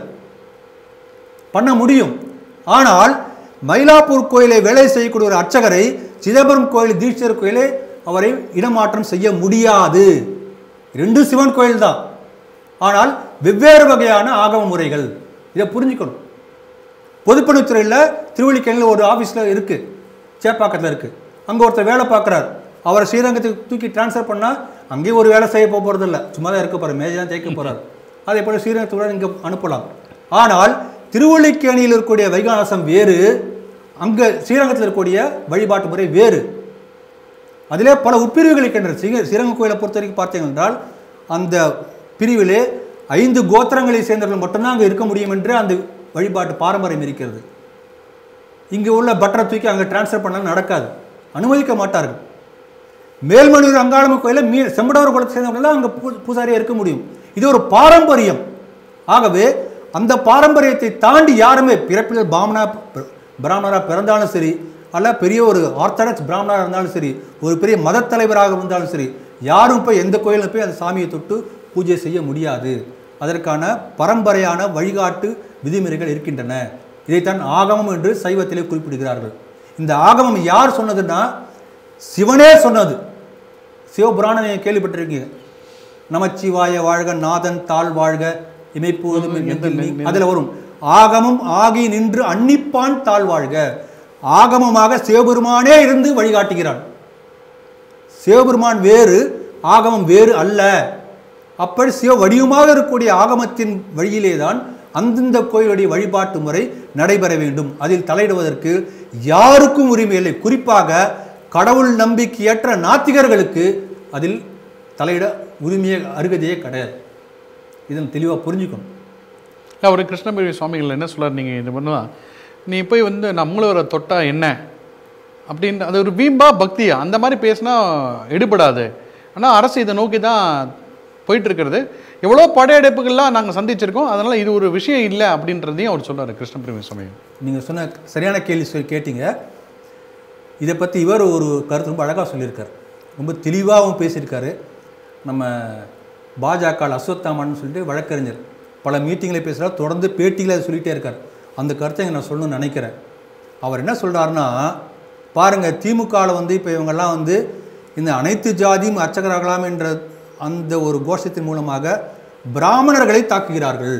பண்ண முடியும் ஆனால் மயிலாப்பூர் கோயிலை வேலை செய்யக்கூடிய ஒரு அர்ச்சகரை சிதம்பரம் கோயில் தீட்சர் கோயிலை அவரை இடமாற்றம் செய்ய முடியாது ரெண்டு சிவன் கோயில் தான் ஆனால் வெவ்வேறு வகையான ஆகம முறைகள் இதை புரிஞ்சுக்கணும் பொதுப்பணித்துறையில் திருவள்ளிக்கேணியில் ஒரு ஆஃபீஸில் இருக்குது சேப்பாக்கத்தில் இருக்குது அங்கே ஒருத்தர் வேலை பார்க்குறாரு அவரை ஸ்ரீரங்கத்துக்கு தூக்கி ட்ரான்ஸ்ஃபர் பண்ணால் அங்கேயும் ஒரு வேலை செய்ய போகிறது இல்லை சும்மா தான் இருக்க போகிறார் மேஜை தான் தேய்க்க போகிறார் அதே போல் ஸ்ரீரங்கத்துடன் இங்கே அனுப்பலாம் ஆனால் திருவள்ளிக்கேணியில் இருக்கக்கூடிய வைகானசம் வேறு அங்கே ஸ்ரீரங்கத்தில் இருக்கக்கூடிய வழிபாட்டு முறை வேறு அதிலே பல உட்பிரிவுகள் இருக்கின்றன ஸ்ரீ- ஸ்ரீரங்கம் கோயிலை பொறுத்த வரைக்கும் பார்த்தீங்க என்றால் அந்த பிரிவிலே ஐந்து கோத்திரங்களை சேர்ந்தவர்கள் மட்டும்தான் அங்கே இருக்க முடியும் என்று அந்த வழிபாட்டு பாரம்பரியம் இருக்கிறது இங்கே உள்ள பட்டரை தூக்கி அங்கே டிரான்ஸ்ஃபர் பண்ணாலும் நடக்காது அனுமதிக்க மாட்டார்கள் மேல்மணியூர் அங்காளம்ம கோயிலில் மீ செம்படவர் குலத்தை சேர்ந்தவர்கள் தான் அங்கே பூ பூசாரியாக இருக்க முடியும் இது ஒரு பாரம்பரியம் ஆகவே அந்த பாரம்பரியத்தை தாண்டி யாருமே பிறப்பில் பாமனா பிராமணராக பிறந்தாலும் சரி அல்ல பெரிய ஒரு ஆர்த்தடாக்ஸ் பிராமணராக இருந்தாலும் சரி ஒரு பெரிய மதத் தலைவராக இருந்தாலும் சரி யாரும் போய் எந்த கோயிலில் போய் அந்த சாமியை தொட்டு பூஜை செய்ய முடியாது அதற்கான பரம்பரையான வழிகாட்டு விதிமுறைகள் இருக்கின்றன இதைத்தான் ஆகமம் என்று சைவத்திலே குறிப்பிடுகிறார்கள் இந்த ஆகமம் யார் சொன்னதுன்னா சிவனே சொன்னது சிவபுராணம் நீங்கள் கேள்விப்பட்டிருக்கீங்க நமச்சிவாய வாழ்க நாதன் தாழ் வாழ்க இமைப்போதும் அதில் வரும் ஆகமம் ஆகி நின்று அன்னிப்பான் தாழ் வாழ்க ஆகமமாக சிவபெருமானே இருந்து வழிகாட்டுகிறான் சிவபெருமான் வேறு ஆகமம் வேறு அல்ல அப்படி சிவ வடிவமாக இருக்கக்கூடிய ஆகமத்தின் வழியிலே தான் அந்தந்த கோயிலுடைய வழிபாட்டு முறை நடைபெற வேண்டும் அதில் தலையிடுவதற்கு யாருக்கும் உரிமை இல்லை குறிப்பாக கடவுள் நம்பிக்கையற்ற நாத்திகர்களுக்கு அதில் தலையிட உரிமையே அருகதையே கிடையாது இதன் தெளிவாக புரிஞ்சுக்கணும் அவர் கிருஷ்ணபெரிய சுவாமிகள் என்ன சொல்றார் நீங்கள் இது பண்ணுவா நீ போய் வந்து நம்மளவரை தொட்டா என்ன அப்படின்னு அது ஒரு வீம்பா பக்தியா அந்த மாதிரி பேசினா எடுபடாது ஆனால் அரசு இதை நோக்கி தான் போயிட்டு இருக்கிறது எவ்வளோ படையெடுப்புகள்லாம் நாங்கள் சந்திச்சிருக்கோம் அதனால இது ஒரு விஷயம் இல்லை அப்படின்றதையும் அவர் சொல்றாரு கிருஷ்ணபிரமி சுவாமிகள் நீங்கள் சொன்ன சரியான கேள்வி சொல்லி கேட்டீங்க இதை பற்றி இவர் ஒரு கருத்து ரொம்ப அழகாக சொல்லியிருக்கார் ரொம்ப தெளிவாகவும் பேசியிருக்காரு நம்ம பாஜக அஸ்வத்தாமன் சொல்லிட்டு வழக்கறிஞர் பல மீட்டிங்கில் பேசுகிறார் தொடர்ந்து பேட்டிகளை அதை சொல்லிகிட்டே இருக்கார் அந்த கருத்தை இங்க நான் சொல்லணும்னு நினைக்கிறேன் அவர் என்ன சொல்றாருன்னா பாருங்க திமுகவில் வந்து இப்போ இவங்கெல்லாம் வந்து இந்த அனைத்து ஜாதியும் அர்ச்சகராகலாம் என்ற அந்த ஒரு கோஷத்தின் மூலமாக பிராமணர்களை தாக்குகிறார்கள்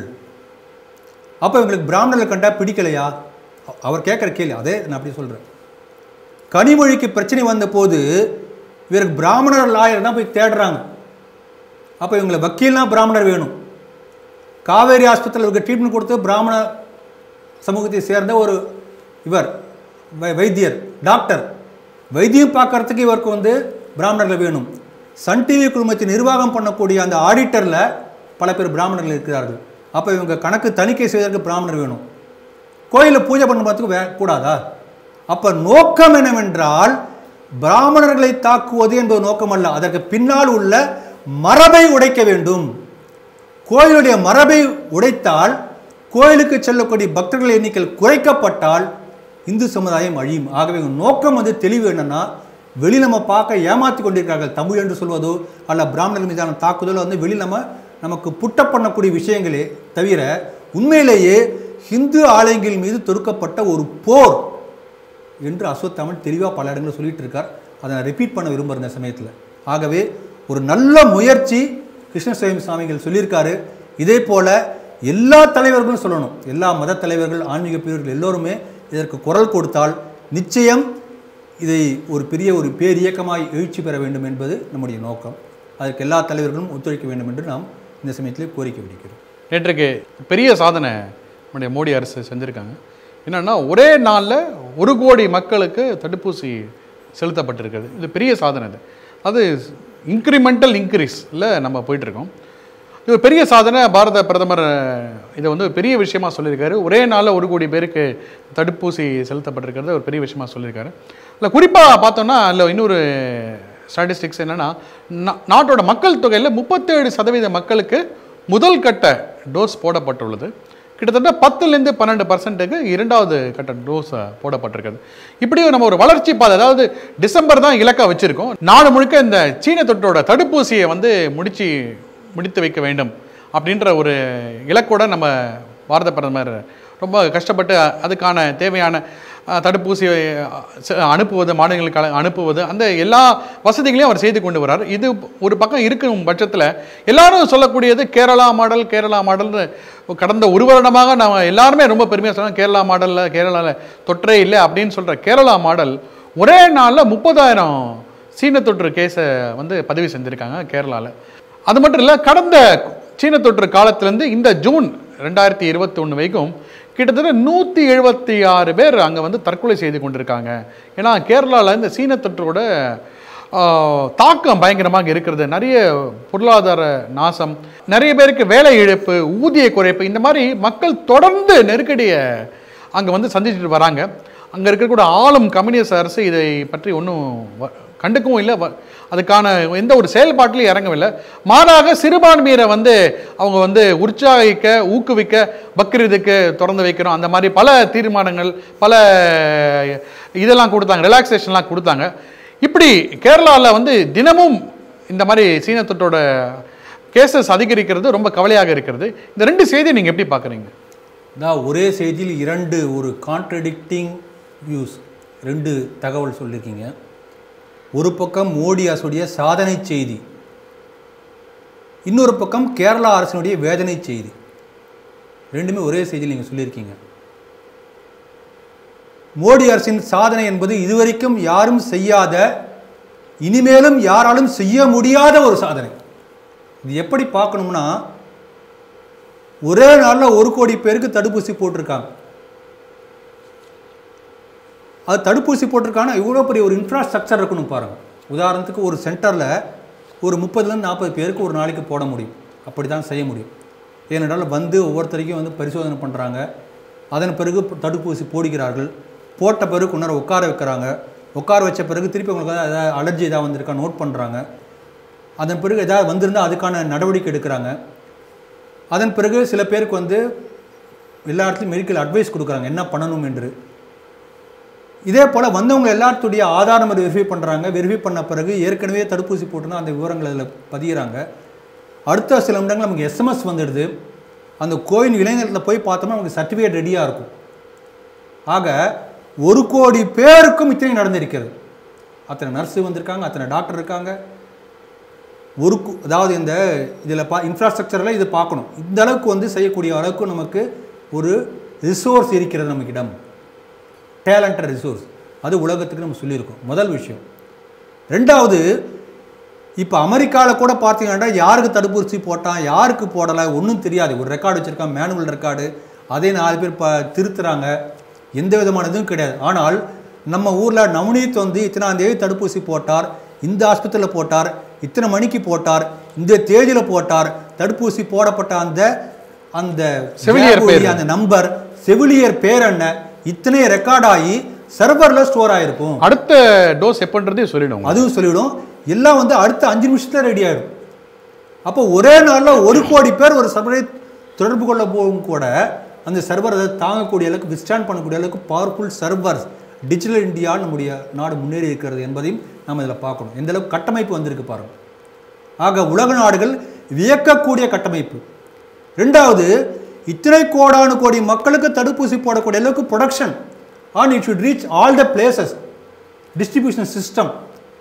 அப்போ இவங்களுக்கு பிராமணர்களை கண்டா பிடிக்கலையா அ- அவர் கேட்குற கேள்வி அதே நான் அப்படி சொல்கிறேன் கனிமொழிக்கு பிரச்சனை வந்த போது இவருக்கு பிராமணர் லாயர் தான் போய் தேடுறாங்க அப்போ இவங்களை வக்கீல்னா பிராமணர் வேணும் காவேரி ஆஸ்பத்திரியில் இவருக்கு ட்ரீட்மெண்ட் கொடுத்து பிராமண சமூகத்தை சேர்ந்த ஒரு இவர் வை- வைத்தியர் டாக்டர் வைத்தியம் பார்க்கறதுக்கு இவருக்கு வந்து பிராமணர்கள் வேணும் சன் டிவி குழுமத்தை நிர்வாகம் பண்ணக்கூடிய அந்த ஆடிட்டரில் பல பேர் பிராமணர்கள் இருக்கிறார்கள் அப்போ இவங்க கணக்கு தணிக்கை செய்வதற்கு பிராமணர் வேணும் கோயிலில் பூஜை பண்ணுறதுக்கு வே கூடாதா அப்போ நோக்கம் என்னவென்றால் பிராமணர்களை தாக்குவது என்பது நோக்கம் அல்ல அதற்கு பின்னால் உள்ள மரபை உடைக்க வேண்டும் கோயிலுடைய மரபை உடைத்தால் கோயிலுக்கு செல்லக்கூடிய பக்தர்கள் எண்ணிக்கை குறைக்கப்பட்டால் இந்து சமுதாயம் அழியும் ஆகவே இவங்க நோக்கம் வந்து தெளிவு என்னன்னா வெளி நம்ம பார்க்க ஏமாத்தி கொண்டிருக்கிறார்கள் தமிழ் என்று சொல்வதோ அல்ல பிராமணர்கள் மீதான தாக்குதலோ வந்து வெளி நம்ம நமக்கு புட்ட பண்ணக்கூடிய விஷயங்களே தவிர உண்மையிலேயே ஹிந்து ஆலயங்கள் மீது தொடுக்கப்பட்ட ஒரு போர் என்று அஸ்வத்தாமன் தெளிவாக பல இடங்களில் சொல்லிட்டு இருக்கார் அதை நான் ரிப்பீட் பண்ண விரும்புகிறேன் இந்த சமயத்தில் ஆகவே ஒரு நல்ல முயற்சி கிருஷ்ணசுவாமி சுவாமிகள் சொல்லியிருக்காரு இதே போல எல்லா தலைவர்களும் சொல்லணும் எல்லா மத தலைவர்கள் ஆன்மீக பிரிவர்கள் எல்லோருமே இதற்கு குரல் கொடுத்தால் நிச்சயம் இதை ஒரு பெரிய ஒரு பேரியக்கமாய் எழுச்சி பெற வேண்டும் என்பது நம்முடைய நோக்கம் அதற்கு எல்லா தலைவர்களும் ஒத்துழைக்க வேண்டும் என்று நாம் இந்த சமயத்தில் கோரிக்கை விடுக்கிறோம் நேற்றுக்கு பெரிய சாதனை நம்முடைய மோடி அரசு செஞ்சுருக்காங்க என்னன்னா ஒரே நாளில் ஒரு கோடி மக்களுக்கு தடுப்பூசி செலுத்தப்பட்டிருக்கிறது இது பெரிய சாதனை இது அது இன்க்ரிமெண்டல் இன்க்ரீஸில் நம்ம போயிட்டுருக்கோம் இது ஒரு பெரிய சாதனை பாரத பிரதமர் இதை வந்து ஒரு பெரிய விஷயமா சொல்லியிருக்காரு ஒரே நாளில் ஒரு கோடி பேருக்கு தடுப்பூசி செலுத்தப்பட்டிருக்கிறது ஒரு பெரிய விஷயமா சொல்லியிருக்காரு இல்லை குறிப்பாக பார்த்தோம்னா அதில் இன்னொரு ஸ்டாட்டிஸ்டிக்ஸ் என்னன்னா நா- நாட்டோட மக்கள் தொகையில் முப்பத்தேழு சதவீத மக்களுக்கு முதல் கட்ட டோஸ் போடப்பட்டுள்ளது கிட்டத்தட்ட பத்துலேருந்து பன்னெண்டு பர்சன்ட்டுக்கு இரண்டாவது கட்ட டோஸ் போடப்பட்டிருக்குது இப்படி நம்ம ஒரு வளர்ச்சி பாதை அதாவது டிசம்பர் தான் இலக்கா வச்சிருக்கோம் நாடு முழுக்க இந்த சீன தொற்றோட தடுப்பூசியை வந்து முடிச்சு முடித்து வைக்க வேண்டும் அப்படின்ற ஒரு இலக்கோட நம்ம பாரத பிரதமர் ரொம்ப கஷ்டப்பட்டு அதுக்கான தேவையான அஹ், தடுப்பூசியை அஹ், ச- அனுப்புவது மாநிலங்களுக்கு அனு- அனுப்புவது அந்த எல்லா வசதிகளையும் அவர் செய்து கொண்டு வரார் இது ஒரு பக்கம் இருக்கும் பட்சத்தில் எல்லாரும் சொல்லக்கூடியது கேரளா மாடல் கேரளா மாடல்னு கடந்த ஒரு வருடமாக நம்ம எல்லாருமே ரொம்ப பெருமையாக சொன்னாங்க கேரளா மாடலில் கேரளாவில் தொற்றே இல்லை அப்படின்னு சொல்கிற கேரளா மாடல் ஒரே நாளில் முப்பதாயிரம் சீன தொற்று கேஸை வந்து பதிவு செஞ்சுருக்காங்க கேரளாவில் அது மட்டும் இல்லை கடந்த சீன தொற்று காலத்திலேருந்து இந்த ஜூன் ரெண்டாயிரத்தி இருபத்தி ஒன்று வரைக்கும் கிட்டத்தட்ட நூற்றி எழுபத்தி ஆறு பேர் அங்கே வந்து தற்கொலை செய்து கொண்டிருக்காங்க ஏன்னா கேரளாவில் இந்த சீன தொற்றோட ஆஹ், தாக்கம் பயங்கரமாக இருக்கிறது நிறைய பொருளாதார நாசம் நிறைய பேருக்கு வேலை இழப்பு ஊதிய குறைப்பு இந்த மாதிரி மக்கள் தொடர்ந்து நெருக்கடியை அங்கே வந்து சந்திச்சுட்டு வராங்க அங்கே இருக்கக்கூடிய ஆளும் கம்யூனிஸ்ட் அரசு இதை பற்றி ஒன்றும் கண்டுக்கவும் இல்லை வ- அதுக்கான எந்த ஒரு செயல்பாட்டிலையும் இறங்கவில்லை மாறாக சிறுபான்மையரை வந்து அவங்க வந்து உற்சாகிக்க ஊக்குவிக்க பக்ரீதுக்கு திறந்து வைக்கிறோம் அந்த மாதிரி பல தீர்மானங்கள் பல இதெல்லாம் கொடுத்தாங்க ரிலாக்ஸேஷன்லாம் கொடுத்தாங்க இப்படி கேரளாவில் வந்து தினமும் இந்த மாதிரி சீன தொற்றோட கேசஸ் அதிகரிக்கிறது ரொம்ப கவலையாக இருக்கிறது இந்த ரெண்டு செய்தியை நீங்கள் எப்படி பார்க்குறீங்க தான் ஒரே செய்தியில் இரண்டு ஒரு கான்ட்ரடிக்டிங் வியூஸ் ரெண்டு தகவல் சொல்லியிருக்கீங்க ஒரு பக்கம் மோடி அரசுடைய சாதனை செய்தி இன்னொரு பக்கம் கேரளா அரசினுடைய வேதனை செய்தி ரெண்டுமே ஒரே செய்தியில் நீங்கள் சொல்லியிருக்கீங்க மோடி அரசின் சாதனை என்பது இதுவரைக்கும் யாரும் செய்யாத இனிமேலும் யாராலும் செய்ய முடியாத ஒரு சாதனை இது எப்படி பார்க்கணும்னா ஒரே நாளில் ஒரு கோடி பேருக்கு தடுப்பூசி போட்டிருக்காங்க அது தடுப்பூசி போட்டிருக்காங்கன்னா இவ்வளோ பெரிய ஒரு இன்ஃப்ராஸ்ட்ரக்சர் இருக்கணும் பாருங்கள் உதாரணத்துக்கு ஒரு சென்டரில் ஒரு முப்பதுலேருந்து நாற்பது பேருக்கு ஒரு நாளைக்கு போட முடியும் அப்படி தான் செய்ய முடியும் ஏனென்றால் வந்து ஒவ்வொருத்தரைக்கும் வந்து பரிசோதனை பண்ணுறாங்க அதன் பிறகு தடுப்பூசி போடுகிறார்கள் போட்ட பிறகு கொஞ்ச நேரம் உட்கார வைக்கிறாங்க உட்கார வச்ச பிறகு திருப்பி உங்களுக்கு வந்து ஏதாவது அலர்ஜி ஏதாவது வந்திருக்கா நோட் பண்ணுறாங்க அதன் பிறகு ஏதாவது வந்திருந்தால் அதுக்கான நடவடிக்கை எடுக்கிறாங்க அதன் பிறகு சில பேருக்கு வந்து எல்லா இடத்துலையும் மெடிக்கல் அட்வைஸ் கொடுக்குறாங்க என்ன பண்ணணும் என்று இதே போல் வந்தவங்க எல்லாத்துடைய ஆதாரம் வெரிஃபை பண்ணுறாங்க வெரிஃபை பண்ண பிறகு ஏற்கனவே தடுப்பூசி போட்டுனா அந்த விவரங்கள் அதில் பதிகிறாங்க அடுத்த சில நிமிடங்கள் நமக்கு எஸ்எம்எஸ் வந்துடுது அந்த கோயின் இளைஞரத்தில் போய் பார்த்தோம்னா நமக்கு சர்டிஃபிகேட் ரெடியாக இருக்கும் ஆக ஒரு கோடி பேருக்கும் இத்தனை நடந்திருக்கிறது அத்தனை நர்ஸு வந்திருக்காங்க அத்தனை டாக்டர் இருக்காங்க ஒரு கு- அதாவது இந்த இதில் பா இன்ஃப்ராஸ்ட்ரக்சரில் இது பார்க்கணும் இந்த அளவுக்கு வந்து செய்யக்கூடிய அளவுக்கு நமக்கு ஒரு ரிசோர்ஸ் இருக்கிறது நமக்கிடம் டேலண்டட் ரிசோர்ஸ் அது உலகத்துக்கு நம்ம சொல்லியிருக்கோம் முதல் விஷயம் ரெண்டாவது இப்போ அமெரிக்காவில் கூட பார்த்தீங்கன்னா யாருக்கு தடுப்பூசி போட்டான் யாருக்கு போடலை ஒன்றும் தெரியாது ஒரு ரெக்கார்டு வச்சுருக்கான் மேனுவல் ரெக்கார்டு அதே நாலு பேர் ப திருத்துறாங்க எந்த விதமான இதுவும் கிடையாது ஆனால் நம்ம ஊரில் நவநீத் வந்து இத்தனாம் தேதி தடுப்பூசி போட்டார் இந்த ஆஸ்பத்திரியில் போட்டார் இத்தனை மணிக்கு போட்டார் இந்த தேதியில் போட்டார் தடுப்பூசி போடப்பட்ட அந்த அந்த செவிலியர் பேர். அந்த நம்பர் செவிலியர் பேர் என்ன இத்தனை ரெக்கார்ட் ஆகி சர்வரில் ஸ்டோர் ஆயிருக்கும் அடுத்த டோஸ் எப்பன்றதே சொல்லிடுவோம் அதுவும் சொல்லிவிடும் எல்லாம் வந்து அடுத்த அஞ்சு நிமிஷத்துல ரெடி ஆயிடும் அப்போ ஒரே நாளில் ஒரு கோடி பேர் ஒரு சர்வரை தொடர்பு கொள்ள போகும் கூட அந்த சர்வர் அதை தாங்கக்கூடிய அளவுக்கு விஸ்டாண்ட் பண்ணக்கூடிய அளவுக்கு பவர்ஃபுல் சர்வர்ஸ் டிஜிட்டல் இந்தியா நம்முடைய நாடு முன்னேறி இருக்கிறது என்பதையும் நம்ம இதில் பார்க்கணும் எந்த அளவுக்கு கட்டமைப்பு வந்திருக்கு பாருங்க ஆக உலக நாடுகள் வியக்கக்கூடிய கட்டமைப்பு ரெண்டாவது இத்தனை கோடானு கோடி மக்களுக்கு தடுப்பூசி போடக்கூடிய அளவுக்கு production and it should reach all the places distribution system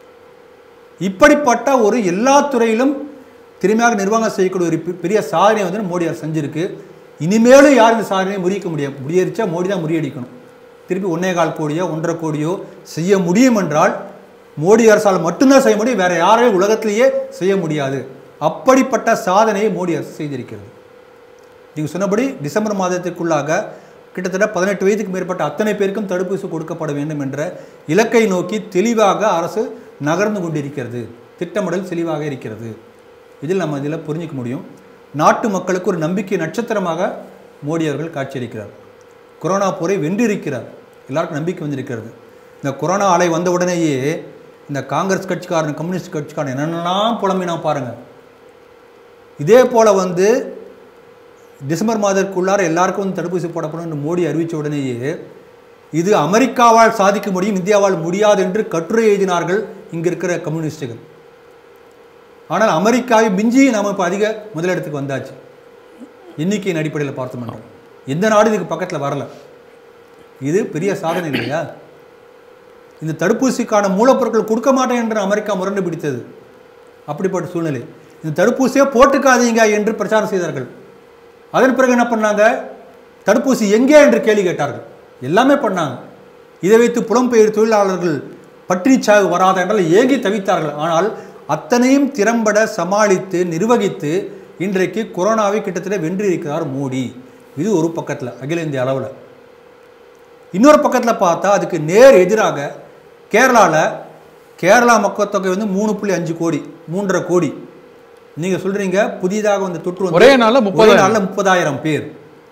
இப்படிப்பட்ட ஒரு எல்லா துறையிலும் திறமையாக நிர்வாகம் செய்யக்கூடிய ஒரு பெ- பெரிய சாதனை வந்து மோடி அரசு செஞ்சிருக்கு இனிமேலும் யாரும் இந்த சாதனையை முறியக்க முடியாது முறியடிச்சா மோடி தான் முறியடிக்கணும் திருப்பி ஒன்னே கால் கோடியோ ஒன்றரை கோடியோ செய்ய முடியும் என்றால் மோடி அரசால் மட்டும்தான் செய்ய முடியும் வேற யாரையும் உலகத்திலேயே செய்ய முடியாது அப்படிப்பட்ட சாதனையை மோடி அரசு செய்திருக்கிறது நீங்கள் சொன்னபடி டிசம்பர் மாதத்திற்குள்ளாக கிட்டத்தட்ட பதினெட்டு வயதுக்கு மேற்பட்ட அத்தனை பேருக்கும் தடுப்பூசி கொடுக்கப்பட வேண்டும் என்ற இலக்கை நோக்கி தெளிவாக அரசு நகர்ந்து கொண்டிருக்கிறது திட்டமிடல் தெளிவாக இருக்கிறது இதில் நம்ம இதில் புரிஞ்சிக்க முடியும் நாட்டு மக்களுக்கு ஒரு நம்பிக்கை நட்சத்திரமாக மோடி அவர்கள் காட்சியளிக்கிறார் கொரோனா போரை வென்றிருக்கிறார் எல்லாருக்கும் நம்பிக்கை வந்திருக்கிறது இந்த கொரோனா அலை வந்த உடனேயே இந்த காங்கிரஸ் கட்சிக்காரன் கம்யூனிஸ்ட் கட்சிக்காரன் என்னென்னலாம் புலம்பினா பாருங்கள் இதே போல் வந்து டிசம்பர் மாதத்திற்குள்ளார எல்லாருக்கும் வந்து தடுப்பூசி போடப்படும் என்று மோடி அறிவித்த உடனேயே இது அமெரிக்காவால் சாதிக்க முடியும் இந்தியாவால் முடியாது என்று கட்டுரை எழுதினார்கள் இங்கே இருக்கிற கம்யூனிஸ்டுகள் ஆனால் அமெரிக்காவை மிஞ்சி நாம இப்போ அதிக முதலிடத்துக்கு வந்தாச்சு எண்ணிக்கையின் அடிப்படையில் பார்த்தோம்னா எந்த நாடு இதுக்கு பக்கத்தில் வரல இது பெரிய சாதனை இல்லையா இந்த தடுப்பூசிக்கான மூலப்பொருட்கள் கொடுக்க மாட்டேன் என்று அமெரிக்கா முரண்டு பிடித்தது அப்படிப்பட்ட சூழ்நிலை இந்த தடுப்பூசியை போட்டுக்காதீங்க என்று பிரச்சாரம் செய்தார்கள் அதன் பிறகு என்ன பண்ணாங்க தடுப்பூசி எங்கே என்று கேள்வி கேட்டார்கள் எல்லாமே பண்ணாங்க இதை வைத்து புலம்பெயர் தொழிலாளர்கள் பற்றி சாவு வராத என்றால் ஏங்கி தவித்தார்கள் ஆனால் அத்தனையும் திறம்பட சமாளித்து நிர்வகித்து இன்றைக்கு கொரோனாவை கிட்டத்தட்ட வென்றிருக்கிறார் மோடி இது ஒரு பக்கத்தில் அகில இந்திய அளவில் இன்னொரு பக்கத்தில் பார்த்தா அதுக்கு நேர் எதிராக கேரளாவில் கேரளா மக்கள் தொகை வந்து மூணு புள்ளி அஞ்சு கோடி மூன்றரை கோடி நீங்கள் சொல்கிறீங்க புதிதாக வந்த தொற்று வந்து ஒரே நாள்ல ஒரே முப்பதாயிரம். நாளில் முப்பதாயிரம் பேர்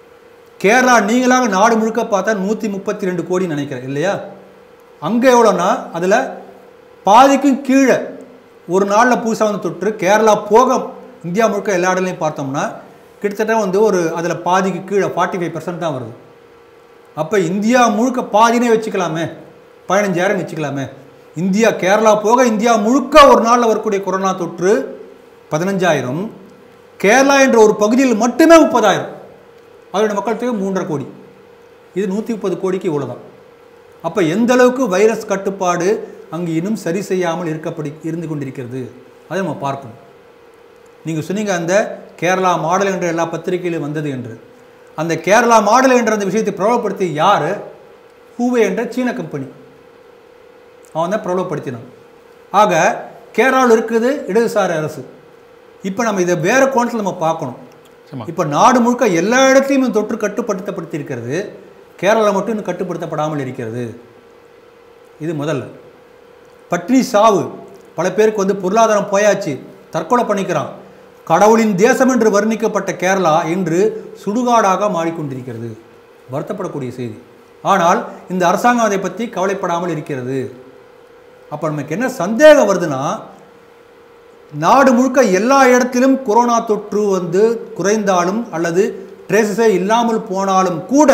கேரளா நீங்களாக நாடு முழுக்க பார்த்தா நூற்றி முப்பத்தி ரெண்டு கோடி நினைக்கிறேன் இல்லையா அங்கே எவ்வளோன்னா அதில் பாதிக்கும் கீழே ஒரு நாளில் புதுசாக வந்து தொற்று கேரளா போக இந்தியா முழுக்க எல்லா இடத்துலையும் பார்த்தோம்னா கிட்டத்தட்ட வந்து ஒரு அதில் பாதிக்கு கீழே ஃபார்ட்டி ஃபைவ் தான் வருது அப்போ இந்தியா முழுக்க பாதினே வச்சுக்கலாமே பதினஞ்சாயிரம் வச்சுக்கலாமே இந்தியா கேரளா போக இந்தியா முழுக்க ஒரு நாளில் வரக்கூடிய கொரோனா தொற்று பதினஞ்சாயிரம் கேரளா என்ற ஒரு பகுதியில் மட்டுமே முப்பதாயிரம் அதோட மக்கள் தொகை மூன்றரை கோடி இது நூற்றி முப்பது கோடிக்கு இவ்வளோதான் அப்போ எந்த அளவுக்கு வைரஸ் கட்டுப்பாடு அங்கு இன்னும் சரி செய்யாமல் இருக்கப்படி இருந்து கொண்டிருக்கிறது அதை நம்ம பார்க்கணும் நீங்கள் சொன்னீங்க அந்த கேரளா மாடல் என்ற எல்லா பத்திரிகையிலும் வந்தது என்று அந்த கேரளா மாடல் என்ற அந்த விஷயத்தை பிரபலப்படுத்தி யார் ஹூவே என்ற சீன கம்பெனி அவன் தான் பிரபலப்படுத்தினான் ஆக கேரளாவில் இருக்குது இடதுசாரி அரசு இப்போ நம்ம இதை வேற கோணத்தில் நம்ம பார்க்கணும் ஆமா. இப்போ நாடு முழுக்க எல்லா இடத்தையும் இந்த தொற்று கட்டுப்படுத்தப்படுத்தி இருக்கிறது கேரளா மட்டும் இன்னும் கட்டுப்படுத்தப்படாமல் இருக்கிறது இது முதல்ல பட்னி சாவு பல பேருக்கு வந்து பொருளாதாரம் போயாச்சு தற்கொலை பண்ணிக்கிறான் கடவுளின் தேசம் என்று வர்ணிக்கப்பட்ட கேரளா இன்று சுடுகாடாக மாறிக்கொண்டிருக்கிறது வருத்தப்படக்கூடிய செய்தி ஆனால் இந்த அரசாங்கம் அதை பற்றி கவலைப்படாமல் இருக்கிறது அப்போ நமக்கு என்ன சந்தேகம் வருதுன்னா நாடு முழுக்க எல்லா இடத்திலும் கொரோனா தொற்று வந்து குறைந்தாலும் அல்லது ட்ரேசஸே இல்லாமல் போனாலும் கூட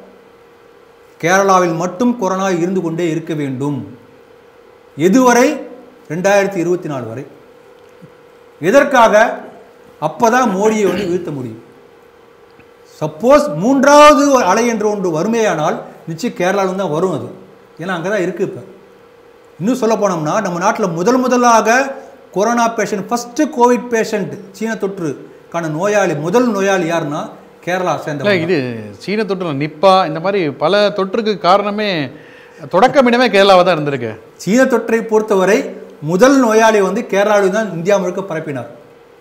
கேரளாவில் மட்டும் கொரோனா இருந்து கொண்டே இருக்க வேண்டும் எதுவரை ரெண்டாயிரத்தி இருபத்தி நாலு வரை எதற்காக அப்பதான் மோடியை வந்து வீழ்த்த முடியும் சப்போஸ் மூன்றாவது ஒரு அலை என்று ஒன்று வருமேயானால் நிச்சயம் கேரளாவில் தான் வரும் அது ஏன்னா அங்கே தான் இருக்குது இப்போ இன்னும் சொல்ல போனோம்னா நம்ம நாட்டில் முதல் முதலாக corona patient first covid patient சீன தொற்றுக்கான நோயாளி முதல் நோயாளி யாருன்னா கேரளா இல்லை சேர்ந்த இது சீன தொற்று நிப்பா இந்த மாதிரி பல தொற்றுக்கு காரணமே தொடக்கமிடமே கேரளாவாக தான் இருந்திருக்கு சீன தொற்றை பொறுத்தவரை முதல் நோயாளி வந்து கேரளாவில் தான் இந்தியா முழுக்க பரப்பினார்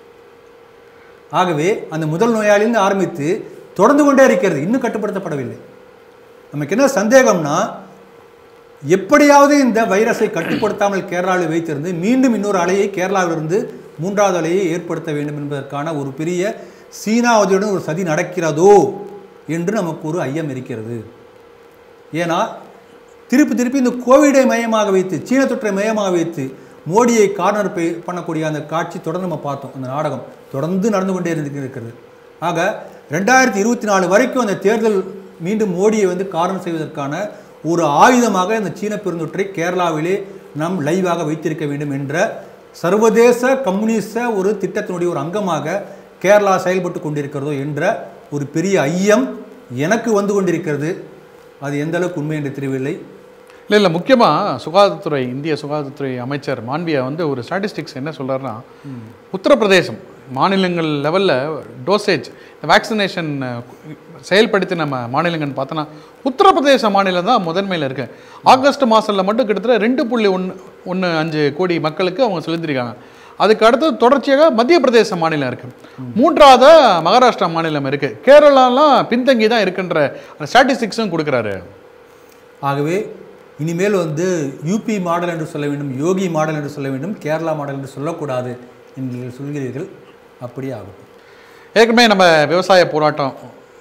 ஆகவே அந்த முதல் நோயாளின்னு ஆரம்பித்து தொடர்ந்து கொண்டே இருக்கிறது இன்னும் கட்டுப்படுத்தப்படவில்லை நமக்கு என்ன சந்தேகம்னா எப்படியாவது இந்த வைரஸை கட்டுப்படுத்தாமல் கேரளாவில் வைத்திருந்து மீண்டும் இன்னொரு அலையை கேரளாவிலிருந்து மூன்றாவது அலையை ஏற்படுத்த வேண்டும் என்பதற்கான ஒரு பெரிய சீனாவதியுடன் ஒரு சதி நடக்கிறதோ என்று நமக்கு ஒரு ஐயம் இருக்கிறது ஏன்னா திருப்பி திருப்பி இந்த கோவிடை மையமாக வைத்து சீன தொற்றை மையமாக வைத்து மோடியை கார்னர் பே பண்ணக்கூடிய அந்த காட்சி தொடர்ந்து நம்ம பார்த்தோம் அந்த நாடகம் தொடர்ந்து நடந்து கொண்டே இருந்து இருக்கிறது ஆக ரெண்டாயிரத்தி இருபத்தி நாலு வரைக்கும் அந்த தேர்தல் மீண்டும் மோடியை வந்து காரணம் செய்வதற்கான ஒரு ஆயுதமாக இந்த சீன பெருந்தொற்றை கேரளாவிலே நாம் லைவாக வைத்திருக்க வேண்டும் என்ற சர்வதேச கம்யூனிச ஒரு திட்டத்தினுடைய ஒரு அங்கமாக கேரளா செயல்பட்டு கொண்டிருக்கிறதோ என்ற ஒரு பெரிய ஐயம் எனக்கு வந்து கொண்டிருக்கிறது அது எந்த அளவுக்கு உண்மை என்று தெரியவில்லை இல்லை இல்லை முக்கியமாக சுகாதாரத்துறை இந்திய சுகாதாரத்துறை அமைச்சர் மாண்பியா வந்து ஒரு ஸ்டாட்டிஸ்டிக்ஸ் என்ன சொல்றாருன்னா உத்தரப்பிரதேசம் மாநிலங்கள் லெவலில் டோசேஜ் இந்த வேக்சினேஷன் செயல்படுத்தி நம்ம மாநிலங்கள்னு பார்த்தோன்னா உத்தரப்பிரதேச மாநிலம் தான் முதன்மையில் இருக்கு ஆகஸ்ட் மாதத்தில் மட்டும் கிட்டத்தட்ட ரெண்டு புள்ளி ஒன்று ஒன்று அஞ்சு கோடி மக்களுக்கு அவங்க செலுத்திருக்காங்க அதுக்கு அடுத்து தொடர்ச்சியாக மத்திய பிரதேச மாநிலம் இருக்கு மூன்றாவது மகாராஷ்டிரா மாநிலம் இருக்கு கேரளாலாம் பின்தங்கி தான் இருக்குன்ற ஸ்டாட்டிஸ்டிக்ஸும் கொடுக்குறாரு ஆகவே இனிமேல் வந்து யூபி மாடல் என்று சொல்ல வேண்டும் யோகி மாடல் என்று சொல்ல வேண்டும் கேரளா மாடல் என்று சொல்லக்கூடாது என்று நீங்கள் சொல்கிறீர்கள் அப்படியே ஆகட்டும் ஏற்கனவே நம்ம விவசாய போராட்டம்